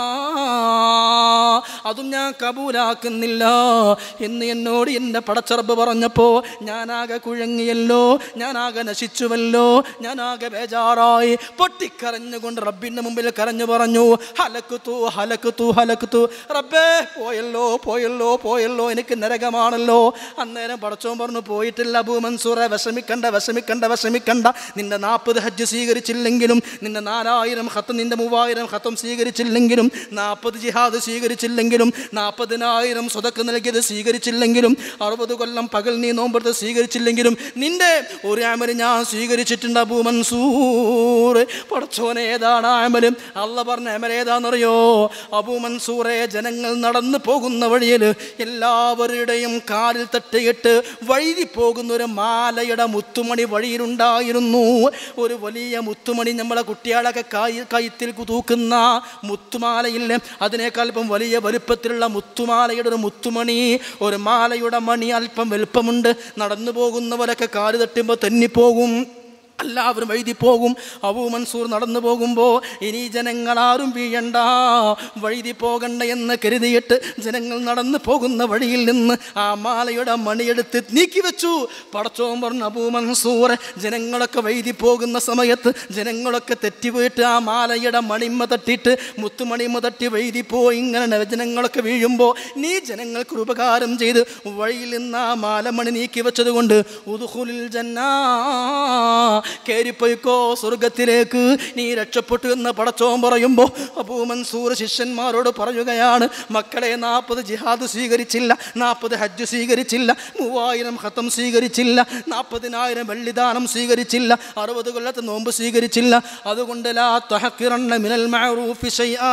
അതും ഞാൻ കബൂലാക്കുന്നില്ല എന്ന് എന്നോട് എൻ്റെ പടച്ചറബ് പറഞ്ഞപ്പോൾ ഞാനാകെ കുഴങ്ങിയല്ലോ ഞാനാകെ നശിച്ചുവല്ലോ ഞാനാകെ ബേജാറായി പൊട്ടിക്കരഞ്ഞുകൊണ്ട് റബ്ബിൻ്റെ മുമ്പിൽ കരഞ്ഞു പറഞ്ഞു ഹലക്കു തൂ ഹലക്കു തൂ ഹലക്കു തൂ റബ്ബേ പോയല്ലോ പോയല്ലോ പോയല്ലോ എനിക്ക് നരകമാണല്ലോ അന്നേരം പടച്ചോൻ പറഞ്ഞു പോയിട്ടില്ല അബൂ മൻസൂറെ വിഷമിക്കണ്ട വിഷമിക്കണ്ട വിഷമിക്കണ്ട നിന്റെ നാൽപ്പത് ഹജ്ജ് സ്വീകരിച്ചില്ലെങ്കിലും നിന്റെ നാലായിരം ഹത്തം നിന്റെ മൂവായിരം ഹത്തം സ്വീകരിച്ചില്ലെങ്കിലും നാൽപ്പത് ജിഹാദ് സ്വീകരിച്ചില്ലെങ്കിലും നാൽപ്പതിനായിരം സ്വതക്ക് നൽകിയത് സ്വീകരിച്ചില്ലെങ്കിലും അറുപത് കൊല്ലം പകൽ നീ നോമ്പെടുത്ത് സ്വീകരിച്ചില്ലെങ്കിലും നിന്റെ ഒരു ആമല് ഞാൻ സ്വീകരിച്ചിട്ടുണ്ട് അബൂ മൻസൂർ പടച്ചോനെ ഏതാണ് ആമലും അല്ല പറഞ്ഞ ആമൽ ഏതാണെന്നറിയോ അബൂ മൻസൂറെ ജനങ്ങൾ നടന്നു പോകുന്ന വഴിയിൽ എല്ലാവരുടെയും കാലിൽ തട്ടിയിട്ട് വഴുതി പോകുന്ന ഒരു മാലയുടെ മുത്തുമണി വഴിയിലുണ്ടായിരുന്നു ഒരു വലിയ മുത്തുമണി നമ്മളെ കുട്ടികളൊക്കെ കൈ കൈത്തിൽ തൂക്കുന്ന മുത്തുമാലയില്ലേ അതിനേക്കാൾ ഇപ്പം വലിയ വലുപ്പത്തിലുള്ള മുത്തുമാലയുടെ ഒരു മുത്തുമണി ഒരു മാലയുടെ മണി അല്പം വലുപ്പമുണ്ട് നടന്നു പോകുന്നവരൊക്കെ കാല് തട്ടുമ്പോൾ തെന്നിപ്പോകും എല്ലാവരും വഴുതി പോകും അബൂ മൻസൂർ നടന്നു പോകുമ്പോൾ ഇനി ജനങ്ങളാരും വീഴണ്ട വഴുതി പോകണ്ട എന്ന് കരുതിയിട്ട് ജനങ്ങൾ നടന്നു പോകുന്ന വഴിയിൽ നിന്ന് ആ മാലയുടെ മണിയെടുത്ത് നീക്കി വെച്ചു പടച്ചോൻ പറഞ്ഞു അബൂ മൻസൂർ ജനങ്ങളൊക്കെ വഴുതി പോകുന്ന സമയത്ത് ജനങ്ങളൊക്കെ തെറ്റിപ്പോയിട്ട് ആ മാലയുടെ മണിമ തട്ടിയിട്ട് മുത്തുമണിമ തട്ടി വഴുതി പോയി ഇങ്ങനെ ജനങ്ങളൊക്കെ വീഴുമ്പോൾ നീ ജനങ്ങൾക്ക് ഒരു ഉപകാരം ചെയ്ത് വഴിയിൽ നിന്ന് ആ മാലമണി നീക്കി വെച്ചത് കൊണ്ട് ഉദുഹുലിൽ ജന്നാ കയറിപ്പോയിക്കോ സ്വർഗത്തിലേക്ക് നീ രക്ഷപ്പെട്ടു എന്ന് പടച്ചോൻ പറയുമ്പോൾ അബൂ മൻസൂർ ശിഷ്യന്മാരോട് പറയുകയാണ് മക്കളെ നാൽപ്പത് ജിഹാദ് സ്വീകരിച്ചില്ല നാൽപ്പത് ഹജ്ജ് സ്വീകരിച്ചില്ല മൂവായിരം ഹത്തം സ്വീകരിച്ചില്ല നാൽപ്പതിനായിരം വെള്ളിദാനം സ്വീകരിച്ചില്ല അറുപത് കൊല്ലത്തെ നോമ്പ് സ്വീകരിച്ചില്ല അതുകൊണ്ട് ലാ തഹക്കിറണ്ണ മിനൽ മഅറൂഫി ശൈആ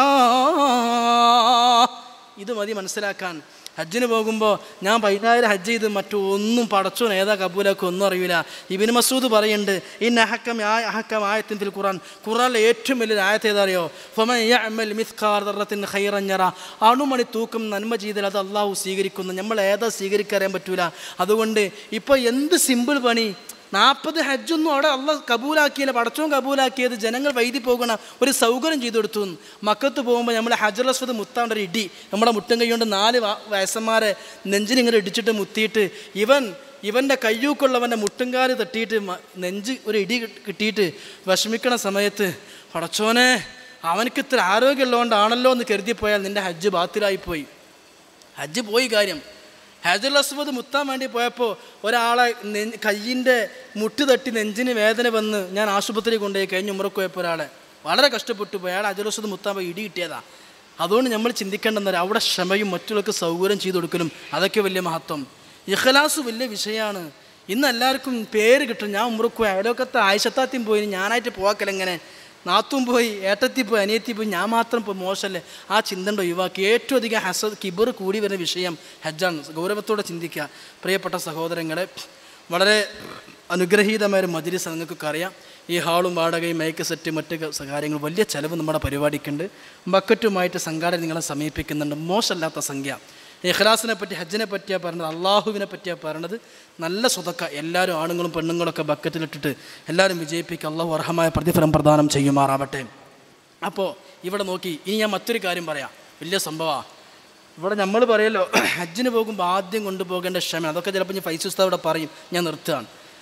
ഇത് മതി മനസ്സിലാക്കാൻ ഹജ്ജിന് പോകുമ്പോൾ ഞാൻ പതിനായിരം ഹജ്ജ് ചെയ്ത് മറ്റൊന്നും പടച്ചോൻ ഏതാ കബൂലൊക്കെ ഒന്നും അറിയില്ല ഇബിന് മസൂദ് പറയുന്നുണ്ട് ഈ അഹക്കം ആ അഹക്കം ആയത്തിൻ ഖുറാൻ ഖുറാനിലെ ഏറ്റവും വലിയൊരു ആയത്ത് ഏതാ അറിയോ ഫമൽ മിസ്കാർത്തിൻ ഹൈറഞ്ഞറ അണുമണി തൂക്കം നന്മ ചെയ്താൽ അത് അള്ളാഹു സ്വീകരിക്കുന്നു നമ്മൾ ഏതാ സ്വീകരിക്കറിയാൻ പറ്റൂല അതുകൊണ്ട് ഇപ്പോൾ എന്ത് സിമ്പിൾ പണി നാൽപ്പത് ഹജ്ജൊന്നും അവിടെ അള്ള കബൂലാക്കിയില്ല പടച്ചവും കബൂലാക്കിയത് ജനങ്ങൾ വൈദ്യ പോകണം ഒരു സൗകര്യം ചെയ്തു കൊടുത്തു എന്ന്. മക്കത്ത് പോകുമ്പോൾ നമ്മൾ ഹജർ അസ്വദ് മുത്താണ്ട് ഒരു ഇടി നമ്മുടെ മുട്ടും കൈ കൊണ്ട് നാല് വ- വയസ്സന്മാരെ നെഞ്ചിനിങ്ങനെ ഇടിച്ചിട്ട് മുത്തിയിട്ട് ഇവൻ ഇവൻ്റെ കയ്യൂക്കുള്ളവൻ്റെ മുട്ടുംകാല് തട്ടിയിട്ട് മ- നെഞ്ച് ഒരു ഇടി കിട്ട്- കിട്ടിയിട്ട് വിഷമിക്കണ സമയത്ത് പടച്ചോനെ അവനക്ക് ഇത്ര ആരോഗ്യമുള്ളതുകൊണ്ടാണല്ലോ എന്ന് കരുതിപ്പോയാൽ നിൻ്റെ ഹജ്ജ് ബാത്തിലായിപ്പോയി ഹജ്ജ് പോയി കാര്യം ഹജുൽ അസ്വദ് മുത്താൻ വേണ്ടി പോയപ്പോൾ ഒരാളെ നെ- കയ്യിൻ്റെ മുട്ട് തട്ടി നെഞ്ചിന് വേദന വന്ന് ഞാൻ ആശുപത്രി കൊണ്ടുപോയി കഴിഞ്ഞ് ഉമ്മറക്ക് പോയപ്പോൾ ഒരാളെ വളരെ കഷ്ടപ്പെട്ടു പോയി അയാൾ ഹജുൽ അസ്വദ് മുത്താൻ പോയി ഇടി കിട്ടിയതാ അതുകൊണ്ട് നമ്മൾ ചിന്തിക്കേണ്ടെന്നൊരു അവിടെ ക്ഷമയും മറ്റുള്ളവർക്ക് സൗകര്യം ചെയ്തു കൊടുക്കലും അതൊക്കെ വലിയ മഹത്വം ഇഖലാസ് വലിയ വിഷയമാണ് ഇന്ന് എല്ലാവർക്കും പേര് കിട്ടും ഞാൻ ഉമ്മറക്ക് പോയി അയലോക്കത്തെ ആയിഷത്താത്തിയും പോയി ഞാനായിട്ട് പോവാക്കലെങ്ങനെ നാത്തും പോയി ഏട്ടത്തി പോയി അനിയത്തി പോയി ഞാൻ മാത്രം പോയി മോശമല്ലേ ആ ചിന്തണ്ട ഒഴിവാക്കി ഏറ്റവും അധികം ഹസദ് കിബർ കൂടി വരുന്ന വിഷയം ഹജ്ജാണ് ഗൗരവത്തോടെ ചിന്തിക്കുക പ്രിയപ്പെട്ട സഹോദരങ്ങളെ വളരെ അനുഗ്രഹീതമായ ഒരു മജിലിസ് നിങ്ങൾക്കൊക്കെ അറിയാം ഈ ഹാളും വാടകയും മയക്ക് സെറ്റ് മറ്റ് ക- കാര്യങ്ങൾ വലിയ ചിലവ് നമ്മുടെ പരിപാടിക്കുണ്ട് ബക്കറ്റുമായിട്ട് സംഘാടന നിങ്ങളെ സമീപിക്കുന്നുണ്ട് മോശമല്ലാത്ത സംഖ്യ ഇഖ്ലാസിനെ പറ്റി ഹജ്ജിനെ പറ്റിയാണ് പറഞ്ഞത് അള്ളാഹുവിനെ പറ്റിയാണ് പറഞ്ഞത് നല്ല സ്വതക്ക എല്ലാവരും ആണുങ്ങളും പെണ്ണുങ്ങളൊക്കെ ബക്കറ്റിലിട്ടിട്ട് എല്ലാവരും വിജയിപ്പിക്കുക അള്ളാഹു അർഹമായ പ്രതിഫലം പ്രദാനം ചെയ്യുമാറാവട്ടെ അപ്പോൾ ഇവിടെ നോക്കി ഇനി ഞാൻ മറ്റൊരു കാര്യം പറയാം വലിയ സംഭവമാണ് ഇവിടെ നമ്മൾ പറയല്ലോ ഹജ്ജിന് പോകുമ്പോൾ ആദ്യം കൊണ്ടുപോകേണ്ട ക്ഷമ അതൊക്കെ ചിലപ്പോൾ ഞാൻ ഫൈസ് ഉസ്താദ് ഇവിടെ പറയും ഞാൻ നിർത്തുകയാണ്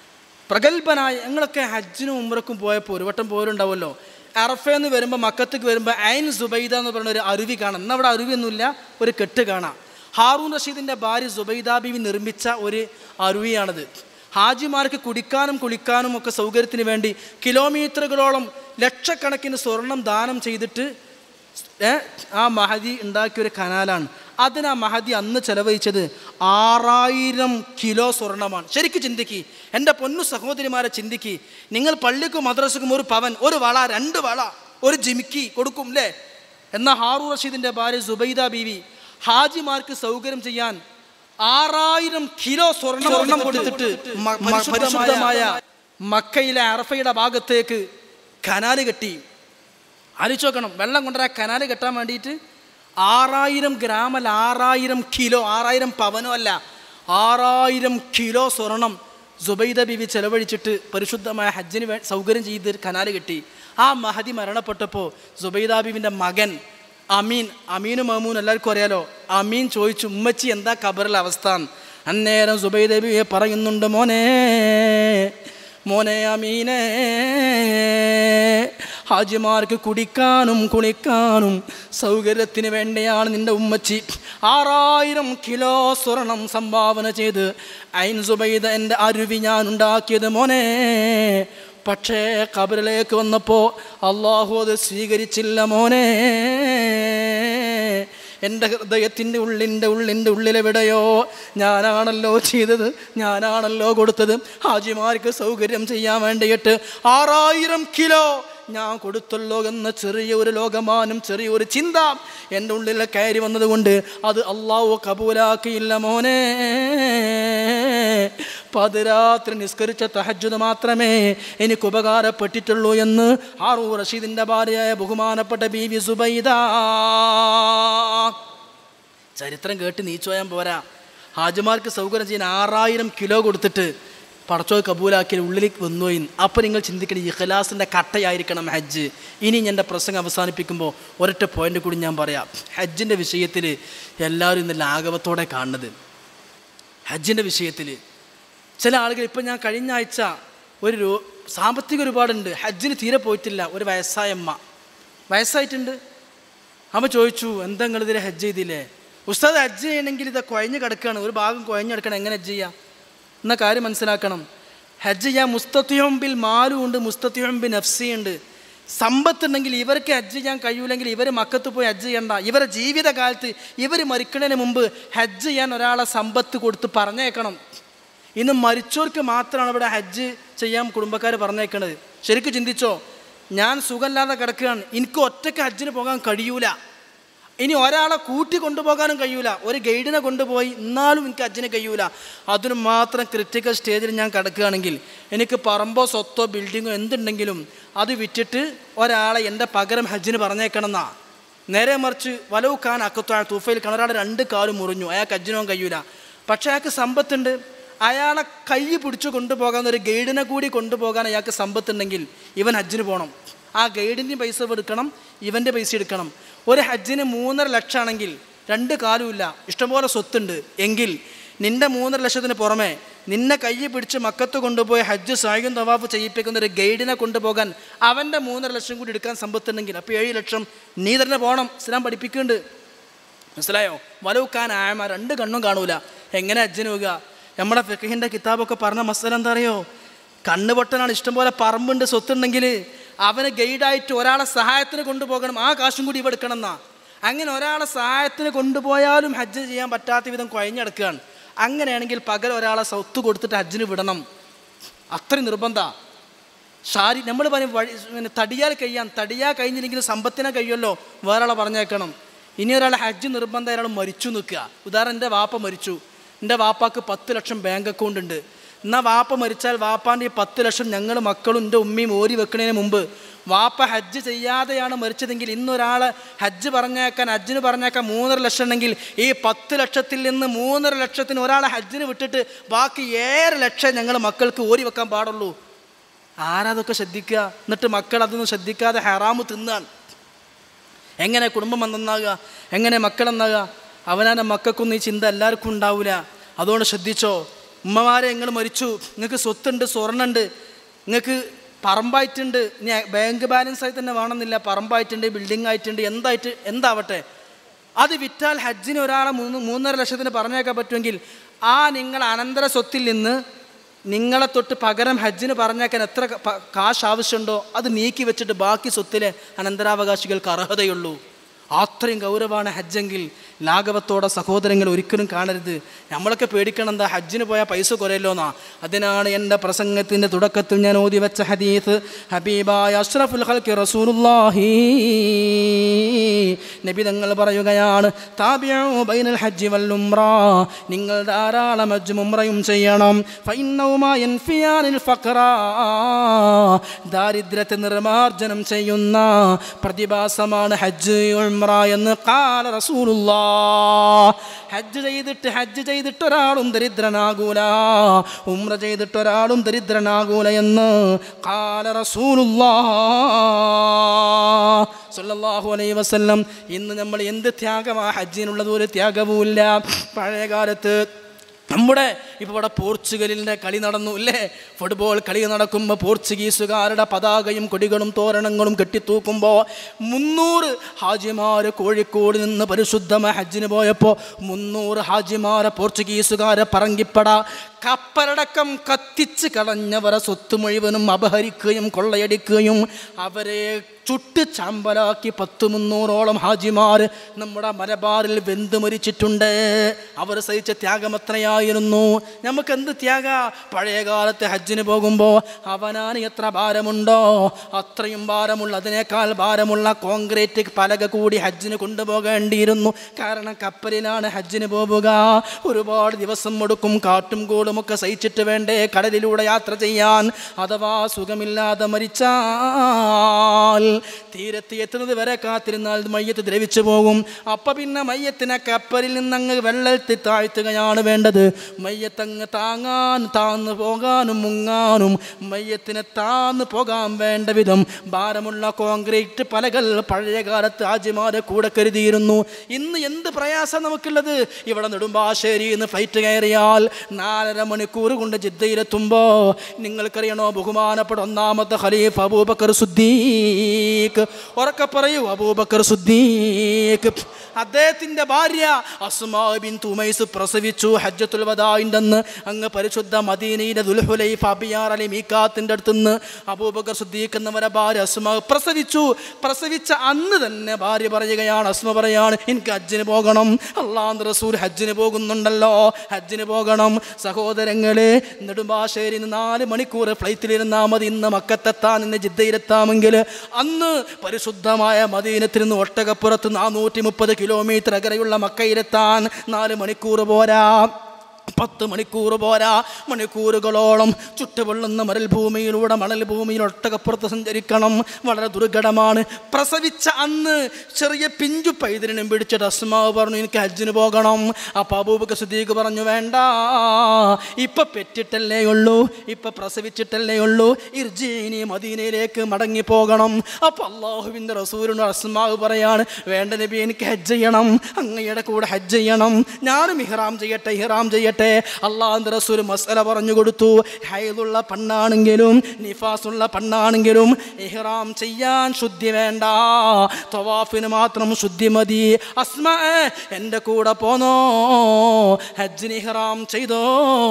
പ്രഗത്ഭനായ ഞങ്ങളൊക്കെ ഹജ്ജിനും ഉമ്രക്കും പോയപ്പോൾ ഒരു വട്ടം പോരുണ്ടാവുമല്ലോ അറഫേന്ന് വരുമ്പോൾ മക്കത്തേക്ക് വരുമ്പോൾ ഐൻ സുബൈദ എന്ന് പറയുന്ന ഒരു അരുവി കാണാം ഇന്ന് അവിടെ അരുവിയൊന്നുമില്ല ഒരു കെട്ട് കാണാം ഹാറൂൺ റഷീദിൻ്റെ ഭാര്യ സുബൈദ ബീവി നിർമ്മിച്ച ഒരു അരുവിയാണിത് ഹാജിമാർക്ക് കുടിക്കാനും കുളിക്കാനും ഒക്കെ സൗകര്യത്തിന് വേണ്ടി കിലോമീറ്ററുകളോളം ലക്ഷക്കണക്കിന് സ്വർണം ദാനം ചെയ്തിട്ട് ഏ, ആ മഹദി ഉണ്ടാക്കിയ ഒരു കനാലാണ് അതിന് ആ മഹദി അന്ന് ചെലവഴിച്ചത് ആറായിരം കിലോ സ്വർണമാണ് ശരിക്കും ചിന്തിക്ക് എൻ്റെ പൊന്നു സഹോദരിമാരെ ചിന്തിക്ക് നിങ്ങൾ പള്ളിക്കും മദ്രസക്കും ഒരു പവൻ ഒരു വള രണ്ട് വള ഒരു ജിമിക്കി കൊടുക്കും അല്ലേ എന്നാൽ ഹാറു റഷീദിൻ്റെ ഭാര്യ സുബൈദ ബീവി ഹാജിമാർക്ക് സൗകര്യം ചെയ്യാൻ ആറായിരം കിലോ സ്വർണം സ്വർണം കൊടുത്തിട്ട് മ- മ- പരിശുദ്ധമായ മക്കയിലെ അറഫയുടെ ഭാഗത്തേക്ക് കനാല് കെട്ടി ആലോചിച്ച് നോക്കണം വെള്ളം കൊണ്ടുവരാൻ കനാല് കെട്ടാൻ വേണ്ടിയിട്ട് ആറായിരം ഗ്രാമല്ല ആറായിരം കിലോ ആറായിരം പവനോ അല്ല ആറായിരം കിലോ സ്വർണം സുബൈദ ബിബി ചെലവഴിച്ചിട്ട് പരിശുദ്ധമായ ഹജ്ജിന് വേ സൗകര്യം ചെയ്ത് കനാല് കെട്ടി ആ മഹതി മരണപ്പെട്ടപ്പോൾ സുബൈദ ബിബിൻ്റെ മകൻ അമീൻ അമീനും മമൂൻ എല്ലാവർക്കും അറിയാലോ അമീൻ ചോദിച്ചു ഉമ്മച്ചി എന്താ കബറിലെ അവസ്ഥ അന്നേരം സുബൈദ ബിബിയെ പറയുന്നുണ്ട് മോനെ മോനെ അമീനേ ഹാജിമാർക്ക് കുടിക്കാനും കുളിക്കാനും സൗകര്യത്തിന് വേണ്ടിയാണ് നിന്റെ ഉമ്മച്ചി ആറായിരം കിലോ സ്വർണം സംഭാവന ചെയ്ത് ഐൻ സുബൈദ എൻ്റെ അരുവി ഞാൻ ഉണ്ടാക്കിയത് മോനെ പക്ഷേ കബറിലേക്ക് വന്നപ്പോൾ അള്ളാഹു അത് സ്വീകരിച്ചില്ല മോനെ എൻ്റെ ഹൃദയത്തിൻ്റെ ഉള്ളിൻ്റെ ഉള്ളിൻ്റെ ഉള്ളിലെവിടെയോ ഞാനാണല്ലോ ചെയ്തത് ഞാനാണല്ലോ കൊടുത്തത് ഹാജിമാർക്ക് സൗകര്യം ചെയ്യാൻ വേണ്ടിയിട്ട് ആറായിരം കിലോ ഞാൻ കൊടുത്തല്ലോ എന്ന ചെറിയൊരു ലോകമാനം ചെറിയൊരു ചിന്ത എൻ്റെ ഉള്ളിൽ കയറി വന്നതുകൊണ്ട് അത് അള്ളാഹു കബൂലാക്കിയില്ല മോനെ പതിരാത്രി നിസ്കരിച്ച തഹജ്ജുദ് മാത്രമേ എനിക്ക് ഉപകാരപ്പെട്ടിട്ടുള്ളൂ എന്ന് ആറു റഷീദിൻ്റെ ഭാര്യയായ ബഹുമാനപ്പെട്ട ബി വി സുബൈദ ചരിത്രം കേട്ട് നീച്ചോയാൻ പോരാ ഹാജിമാർക്ക് സൗകര്യം ചെയ്യാൻ ആറായിരം കിലോ കൊടുത്തിട്ട് പടച്ചോ കബൂലാക്കി ഉള്ളിലേക്ക് വന്നുപോയി അപ്പോൾ നിങ്ങൾ ചിന്തിക്കണം ഇഖലാസിൻ്റെ കട്ടയായിരിക്കണം ഹജ്ജ് ഇനി ഞാൻ എൻ്റെ പ്രസംഗം അവസാനിപ്പിക്കുമ്പോൾ ഒരൊറ്റ പോയിന്റ് കൂടി ഞാൻ പറയാം ഹജ്ജിൻ്റെ വിഷയത്തിൽ എല്ലാവരും ഇന്ന് ലാഘവത്തോടെ കാണുന്നത് ഹജ്ജിൻ്റെ വിഷയത്തിൽ ചില ആളുകൾ ഇപ്പം ഞാൻ കഴിഞ്ഞ ആഴ്ച ഒരു രോ- സാമ്പത്തിക ഒരുപാടുണ്ട് ഹജ്ജിന് തീരെ പോയിട്ടില്ല ഒരു വയസ്സായ അമ്മ വയസ്സായിട്ടുണ്ട് അമ്മ ചോദിച്ചു എന്താ നിങ്ങൾ ഇതിൽ ഹജ്ജ് ചെയ്തില്ലേ ഉസ്താദ് ഹജ്ജ് ചെയ്യണമെങ്കിൽ ഇത് കുഴഞ്ഞ് കിടക്കുകയാണ് ഒരു ഭാഗം കുഴഞ്ഞ് കിടക്കണം എങ്ങനെ ഹജ്ജ് ചെയ്യാം എന്ന കാര്യം മനസ്സിലാക്കണം ഹജ്ജ് ചെയ്യാൻ മുസ്തത്യോം ബിൽ മാലും ഉണ്ട് മുസ്തത്യോം ബിൻ നഫ്സി ഉണ്ട് സമ്പത്തുണ്ടെങ്കിൽ ഇവർക്ക് ഹജ്ജ് ചെയ്യാൻ കഴിയൂലെങ്കിൽ ഇവർ മക്കത്ത് പോയി ഹജ്ജ് ചെയ്യണ്ട ഇവരെ ജീവിതകാലത്ത് ഇവർ മരിക്കുന്നതിന് മുമ്പ് ഹജ്ജ് ചെയ്യാൻ ഒരാളെ സമ്പത്ത് കൊടുത്ത് പറഞ്ഞേക്കണം ഇന്ന് മരിച്ചവർക്ക് മാത്രമാണ് ഇവിടെ ഹജ്ജ് ചെയ്യാൻ കുടുംബക്കാർ പറഞ്ഞേക്കണത് ശരിക്കും ചിന്തിച്ചോ ഞാൻ സുഖമില്ലാതെ കിടക്കുകയാണ് എനിക്ക് ഒറ്റയ്ക്ക് ഹജ്ജിന് പോകാൻ കഴിയൂല ഇനി ഒരാളെ കൂട്ടി കൊണ്ടുപോകാനും കഴിയൂല ഒരു ഗൈഡിനെ കൊണ്ടുപോയി എന്നാലും എനിക്ക് ഹജ്ജിന് കഴിയൂല അതിന് മാത്രം ക്രിട്ടിക്കൽ സ്റ്റേജിൽ ഞാൻ കിടക്കുകയാണെങ്കിൽ എനിക്ക് പറമ്പോ സ്വത്തോ ബിൽഡിങ്ങോ എന്തുണ്ടെങ്കിലും അത് വിറ്റിട്ട് ഒരാളെ എൻ്റെ പകരം ഹജ്ജിന് പറഞ്ഞേക്കണം എന്നാ നേരെ മറിച്ച് വലവ് ഖാൻ അക്കത്തായ തൂഫയിൽ കാണാൻ രണ്ട് കാലും മുറിഞ്ഞു അയാൾക്ക് ഹജ്ജിനോ കഴിയൂല പക്ഷേ അയാൾക്ക് സമ്പത്തുണ്ട് അയാളെ കൈ പിടിച്ചു കൊണ്ടുപോകാൻ ഒരു ഗൈഡിനെ കൂടി കൊണ്ടുപോകാൻ അയാൾക്ക് സമ്പത്തുണ്ടെങ്കിൽ ഇവൻ ഹജ്ജിന് പോകണം ആ ഗൈഡിൻ്റെ പൈസ എടുക്കണം ഇവൻ്റെ പൈസ എടുക്കണം ഒരു ഹജ്ജിന് മൂന്നര ലക്ഷമാണെങ്കിൽ രണ്ട് കാലുമില്ല ഇഷ്ടംപോലെ സ്വത്തുണ്ട് എങ്കിൽ നിന്റെ മൂന്നര ലക്ഷത്തിന് പുറമെ നിന്നെ കൈ പിടിച്ച് മക്കത്ത് കൊണ്ടുപോയി ഹജ്ജ് സായും തവാഫ് ചെയ്യിപ്പിക്കുന്ന ഒരു ഗൈഡിനെ കൊണ്ടുപോകാൻ അവൻ്റെ മൂന്നര ലക്ഷം കൂടി എടുക്കാൻ സമ്പത്തുണ്ടെങ്കിൽ അപ്പോൾ ഏഴ് ലക്ഷം നീ തന്നെ പോകണം ഇസ്ലാം പഠിപ്പിക്കുന്നുണ്ട് മനസ്സിലായോ വലവുക്കാൻ ആയമാ രണ്ട് കണ്ണും കാണൂല എങ്ങനെ ഹജ്ജിന് പോകുക നമ്മുടെ ഫിഖിൻ്റെ കിതാബൊക്കെ പറഞ്ഞ മസല എന്താ അറിയോ കണ്ണ് പൊട്ടനാണ് ഇഷ്ടംപോലെ പറമ്പുണ്ട് സ്വത്തുണ്ടെങ്കിൽ അവന് ഗൈഡായിട്ട് ഒരാളെ സഹായത്തിന് കൊണ്ടുപോകണം ആ കാശും കൂടി ഇവ എടുക്കണം എന്നാ അങ്ങനെ ഒരാളെ സഹായത്തിന് കൊണ്ടുപോയാലും ഹജ്ജ് ചെയ്യാൻ പറ്റാത്ത വിധം കുഴഞ്ഞെടുക്കുകയാണ് അങ്ങനെയാണെങ്കിൽ പകരം ഒരാളെ സ്വത്ത് കൊടുത്തിട്ട് ഹജ്ജിന് വിടണം അത്രയും നിർബന്ധ ഷാരി നമ്മൾ പറയും വഴി പിന്നെ തടിയാൽ കഴിയാൻ തടിയാൽ കഴിഞ്ഞില്ലെങ്കിൽ സമ്പത്തിനെ കഴിയുമല്ലോ വേറൊരാളെ പറഞ്ഞേക്കണം ഇനി ഒരാളെ ഹജ്ജ് നിർബന്ധം ഒരാൾ മരിച്ചു നിൽക്കുക ഉദാഹരണം എൻ്റെ വാപ്പ മരിച്ചു എൻ്റെ വാപ്പാക്ക് പത്ത് ലക്ഷം ബാങ്ക് അക്കൗണ്ട് ഉണ്ട് എന്നാൽ വാപ്പ മരിച്ചാൽ വാപ്പാൻ്റെ ഈ പത്ത് ലക്ഷം ഞങ്ങൾ മക്കളും എൻ്റെ ഉമ്മയും ഓരി വെക്കുന്നതിന് മുമ്പ് വാപ്പ ഹജ്ജ് ചെയ്യാതെയാണ് മരിച്ചതെങ്കിൽ ഇന്നൊരാൾ ഹജ്ജ് പറഞ്ഞേക്കാൻ ഹജ്ജിന് പറഞ്ഞേക്കാൻ മൂന്നര ലക്ഷം ഉണ്ടെങ്കിൽ ഈ പത്ത് ലക്ഷത്തിൽ നിന്ന് മൂന്നര ലക്ഷത്തിന് ഒരാളെ ഹജ്ജിന് വിട്ടിട്ട് ബാക്കി ഏഴര ലക്ഷം ഞങ്ങൾ മക്കൾക്ക് ഓരി വെക്കാൻ പാടുള്ളൂ ആരാതൊക്കെ ശ്രദ്ധിക്കുക എന്നിട്ട് മക്കൾ അതൊന്നും ശ്രദ്ധിക്കാതെ ഹറാമ് തിന്നാൻ എങ്ങനെ കുടുംബം നന്നാകുക എങ്ങനെ മക്കൾ നന്നാകുക അവനാൻ്റെ മക്കൾക്കൊന്നും ഈ ചിന്ത എല്ലാവർക്കും ഉണ്ടാവില്ല അതുകൊണ്ട് ശ്രദ്ധിച്ചോ ഉമ്മമാരെ നിങ്ങൾ മരിച്ചു നിങ്ങൾക്ക് സ്വത്തുണ്ട് സ്വർണ്ണുണ്ട് നിങ്ങൾക്ക് പറമ്പായിട്ടുണ്ട് ഇനി ബാങ്ക് ബാലൻസ് ആയി തന്നെ വേണമെന്നില്ല പറമ്പായിട്ടുണ്ട് ബിൽഡിംഗ് ആയിട്ടുണ്ട് എന്തായിട്ട് എന്താവട്ടെ അത് വിറ്റാൽ ഹജ്ജിന് ഒരാളെ മൂന്ന് മൂന്നര ലക്ഷത്തിന് പറഞ്ഞേക്കാൻ പറ്റുമെങ്കിൽ ആ നിങ്ങൾ അനന്തര സ്വത്തിൽ നിന്ന് നിങ്ങളെ തൊട്ട് പകരം ഹജ്ജിന് പറഞ്ഞേക്കാൻ എത്ര ക- പ- കാശ് ആവശ്യമുണ്ടോ അത് നീക്കി വെച്ചിട്ട് ബാക്കി സ്വത്തിലെ അനന്തരാവകാശികൾക്ക് അർഹതയുള്ളൂ അത്രയും ഗൗരവമാണ് ഹജ്ജെങ്കിൽ ലാഘവത്തോടെ സഹോദരങ്ങൾ ഒരിക്കലും കാണരുത് നമ്മളൊക്കെ പേടിക്കണം എന്താ ഹജ്ജിന് പോയാൽ പൈസ കുറയല്ലോന്നാ അതിനാണ് എൻ്റെ പ്രസംഗത്തിൻ്റെ തുടക്കത്തിൽ ഞാൻ ഓതി വെച്ച ഹദീസ് ഹബീബായ അഷ്റഫുൽ ഹൽക്ക് റസൂലുള്ളാഹി നബി തങ്ങൾ പറയുകയാണ് താബിഉ ബൈനൽ ഹജ്ജി വൽ ഉംറ നിങ്ങൾ ധാരാളം ഹജ്ജും ഉംറയും ചെയ്യണം ഫഇന്നഹുമാ യൻഫിയാനിൽ ഫഖറ ദാരിദ്ര്യത്തെ നിർമാർജനം ചെയ്യുന്ന പ്രതിഭാസമാണ് ഹജ്ജ് ഉംറ എന്ന് കാല റസൂലുള്ളാ ഹജ്ജ് ചെയ്തിട്ട് ഹജ്ജ് ചെയ്തിട്ട് ഒരാളും ദരിദ്രനാകൂല ഉംറ ചെയ്തിട്ട് ഒരാളും ദരിദ്രനാകൂല എന്ന് കാല റസൂലുള്ളാ സല്ലല്ലാഹു അലൈഹി വസല്ലം ഇന്ന് നമ്മൾ എന്ത് ത്യാഗമാ ഹജ്ജിനുള്ളത് ഒരു ത്യാഗവുമില്ല പഴയ കാലത്ത് നമ്മുടെ ഇപ്പോൾ ഇവിടെ പോർച്ചുഗലിൻ്റെ കളി നടന്നു അല്ലേ ഫുട്ബോൾ കളി നടക്കുമ്പോൾ പോർച്ചുഗീസുകാരുടെ പതാകയും കൊടികളും തോരണങ്ങളും കെട്ടിത്തൂക്കുമ്പോൾ മുന്നൂറ് ഹാജിമാർ കോഴിക്കോട് നിന്ന് പരിശുദ്ധമായ ഹജ്ജിന് പോയപ്പോൾ മുന്നൂറ് ഹാജിമാരെ പോർച്ചുഗീസുകാരെ പറങ്കിപ്പട കപ്പലടക്കം കത്തിച്ച് കളഞ്ഞവരെ സ്വത്ത് മുഴുവനും അപഹരിക്കുകയും കൊള്ളയടിക്കുകയും അവരെ ചുട്ട് ചാമ്പലാക്കി പത്ത് മുന്നൂറോളം ഹാജിമാർ നമ്മുടെ മലബാറിൽ വെന്ത് മരിച്ചിട്ടുണ്ട് അവർ സഹിച്ച ത്യാഗം എത്രയായിരുന്നു നമുക്ക് എന്ത് ത്യാഗ പഴയ കാലത്ത് ഹജ്ജിന് പോകുമ്പോൾ അവനാന് എത്ര ഭാരമുണ്ടോ അത്രയും ഭാരമുള്ള അതിനേക്കാൾ ഭാരമുള്ള കോൺക്രീറ്റ് പലക കൂടി ഹജ്ജിന് കൊണ്ടുപോകേണ്ടിയിരുന്നു കാരണം കപ്പലിലാണ് ഹജ്ജിന് പോവുക ഒരുപാട് ദിവസം എടുക്കും കാട്ടും കൂടും ഒക്കെ സഹിച്ചിട്ട് വേണ്ടേ കടലിലൂടെ യാത്ര ചെയ്യാൻ അഥവാ സുഖമില്ലാതെ മരിച്ചാൽ തീരത്ത് എത്തുന്നത് വരെ കാത്തിരുന്നാൽ മയ്യത്ത് ദ്രവിച്ചു പോകും അപ്പം പിന്നെ മയ്യത്തിനെ കപ്പലിൽ നിന്നങ്ങ് വെള്ളത്തിൽ താഴ്ത്തുകയാണ് വേണ്ടത് മയ്യത്തങ്ങ് താങ്ങാൻ താന്ന് പോകാനും മുങ്ങാനും മയ്യത്തിനെ താന്ന് പോകാൻ വേണ്ട വിധം ഭാരമുള്ള കോൺക്രീറ്റ് പലകൾ പഴയ കാലത്ത് ആജിമാരെ കൂടെ കരുതിയിരുന്നു ഇന്ന് എന്ത് പ്രയാസം നമുക്കുള്ളത് ഇവിടെ നെടുമ്പാശ്ശേരിയിൽ നിന്ന് ഫ്ലൈറ്റ് കയറിയാൽ നാലര മണിക്കൂർ കൊണ്ട് ജിദ്ദയിലെത്തുമ്പോൾ നിങ്ങൾക്കറിയണോ ബഹുമാനപ്പെട്ട ഒന്നാമത്തെ ഖലീഫ് അബൂബക്കർ സുദ്ദീഖ് ഉറക്കെ പറയൂ അബൂബക്കർ സുദ്ദീഖ് അദ്ദേഹത്തിൻ്റെ ഭാര്യ അസ്മാ ബിൻ തുമൈസ് പ്രസവിച്ചു ഹജ്ജത്തുൽ വദായിൻ്റെ അന്ന് അങ്ങ് പരിശുദ്ധ മദീനയിലെ ദുൽഹുലൈഫ് അബിയാർ അലി മീക്കാത്തിൻ്റെ അടുത്തുനിന്ന് അബൂബക്കർ സുദ്ദീഖ് എന്നവരെ ഭാര്യ അസ്മ പ്രസവിച്ചു പ്രസവിച്ച അന്ന് തന്നെ ഭാര്യ പറയുകയാണ് അസ്മ പറയാണ് എനിക്ക് ഹജ്ജിന് പോകണം അള്ളാഹ് റസൂൽ ഹജ്ജിന് പോകുന്നുണ്ടല്ലോ ഹജ്ജിന് പോകണം സഹോദരങ്ങളെ നെടുമ്പാശ്ശേരി നാല് മണിക്കൂർ ഫ്ലൈറ്റിലിരുന്നാൽ മതി ഇന്ന് മക്കത്തെത്താൻ ഇന്ന് ജിദ്ദയിലെത്താമെങ്കിൽ അന്ന് പരിശുദ്ധമായ മദീനത്തിൽ നിന്ന് ഒട്ടകപ്പുറത്ത് നാനൂറ്റി മുപ്പത് കിലോമീറ്റർ അകലെയുള്ള മക്കയിലെത്താൻ നാല് മണിക്കൂർ പോരാ പത്ത് മണിക്കൂർ പോരാ മണിക്കൂറുകളോളം ചുട്ടുപൊള്ളുന്ന മണൽ ഭൂമിയിലൂടെ മണൽ ഭൂമിയിൽ ഒട്ടകപ്പുറത്ത് സഞ്ചരിക്കണം വളരെ ദുർഘടമാണ് പ്രസവിച്ച അന്ന് ചെറിയ പിഞ്ചു പൈതലിനും പിടിച്ചിട്ട് അസ്മാവ് പറഞ്ഞു എനിക്ക് ഹജ്ജിന് പോകണം അപ്പം അബൂബക്ക് സുദ്ദീഖ് പറഞ്ഞു വേണ്ട ഇപ്പം പെറ്റിട്ടല്ലേ ഉള്ളൂ ഇപ്പം പ്രസവിച്ചിട്ടല്ലേ ഉള്ളൂ ഇർജീനി മദീനയിലേക്ക് മടങ്ങി പോകണം അപ്പം അള്ളാഹുവിൻ്റെ റസൂലിനോട് അസ്മാവ് പറയാണ് വേണ്ട നബി എനിക്ക് ഹജ്ജ് ചെയ്യണം അങ്ങയുടെ കൂടെ ഹജ്ജ് ചെയ്യണം ഞാനും ഇഹ്റാം ചെയ്യട്ടെ ഇഹ്റാം ചെയ്യട്ടെ അള്ളാഹ് റസൂൽ മസല പറഞ്ഞു കൊടുത്തു ഹൈദുള്ള പെണ്ണാണെങ്കിലും നിഫാസുള്ള പെണ്ണാണെങ്കിലും ഇഹ്റാം ചെയ്യാൻ ശുദ്ധി വേണ്ട തവാഫിന് മാത്രം ശുദ്ധി മതി അസ്മ എൻ്റെ കൂടെ പോന്നോ ഹജ്ജിന് ഇഹ്റാം ചെയ്തോ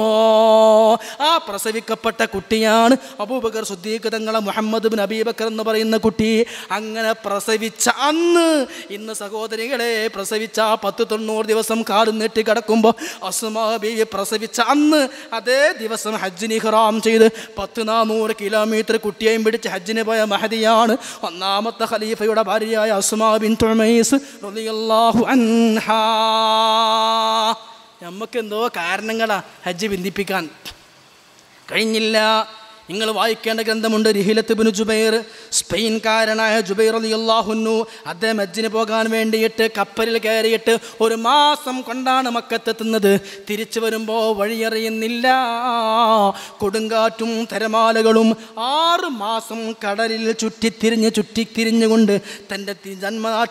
ആ പ്രസവിക്കപ്പെട്ട കുട്ടിയാണ് അബൂബക്കർ സുദ്ദീഖ് തങ്ങളെ മുഹമ്മദ് ബിൻ അബീബക്കർ എന്ന് പറയുന്ന കുട്ടി അങ്ങനെ പ്രസവിച്ച അന്ന് ഇന്ന് സഹോദരികളെ പ്രസവിച്ച ആ പത്ത് തൊണ്ണൂറ് ദിവസം കാടും നീട്ടി കിടക്കുമ്പോൾ അസ്മാ ബീവി പ്രസവിച്ച അന്ന് അതേ ദിവസം ഹജ്ജിന് ഇഹ്റാം ചെയ്ത് പത്ത് നാനൂറ് കിലോമീറ്റർ കുട്ടിയെയും പിടിച്ച് ഹജ്ജിന് പോയ മഹദിയാണ് ഒന്നാമത്തെ ഖലീഫയുടെ ഭാര്യയായ അസ്മാ ബിൻ തുമൈസ് റളിയല്ലാഹു അൻഹാ നമുക്കെന്തോ കാരണങ്ങളാ ഹജ്ജ് ബന്ധിപ്പിക്കാൻ കഴിഞ്ഞില്ല നിങ്ങൾ വായിക്കേണ്ട ഗ്രന്ഥമുണ്ട് റിഹിലത്ത് ബിനു ജുബൈർ സ്പെയിൻകാരനായ ജുബൈർ അലിയല്ലാഹുന്നു അദ്ദേഹം ഹജ്ജിന് പോകാൻ വേണ്ടിയിട്ട് കപ്പലിൽ കയറിയിട്ട് ഒരു മാസം കൊണ്ടാണ് മക്കത്തെത്തുന്നത് തിരിച്ചു വരുമ്പോൾ വഴിയറിയുന്നില്ല കൊടുങ്കാറ്റും തിരമാലകളും ആറ് മാസം കടലിൽ ചുറ്റിത്തിരിഞ്ഞ് ചുറ്റിത്തിരിഞ്ഞുകൊണ്ട് തൻ്റെ തി- ജന്മനാട്ടിൽ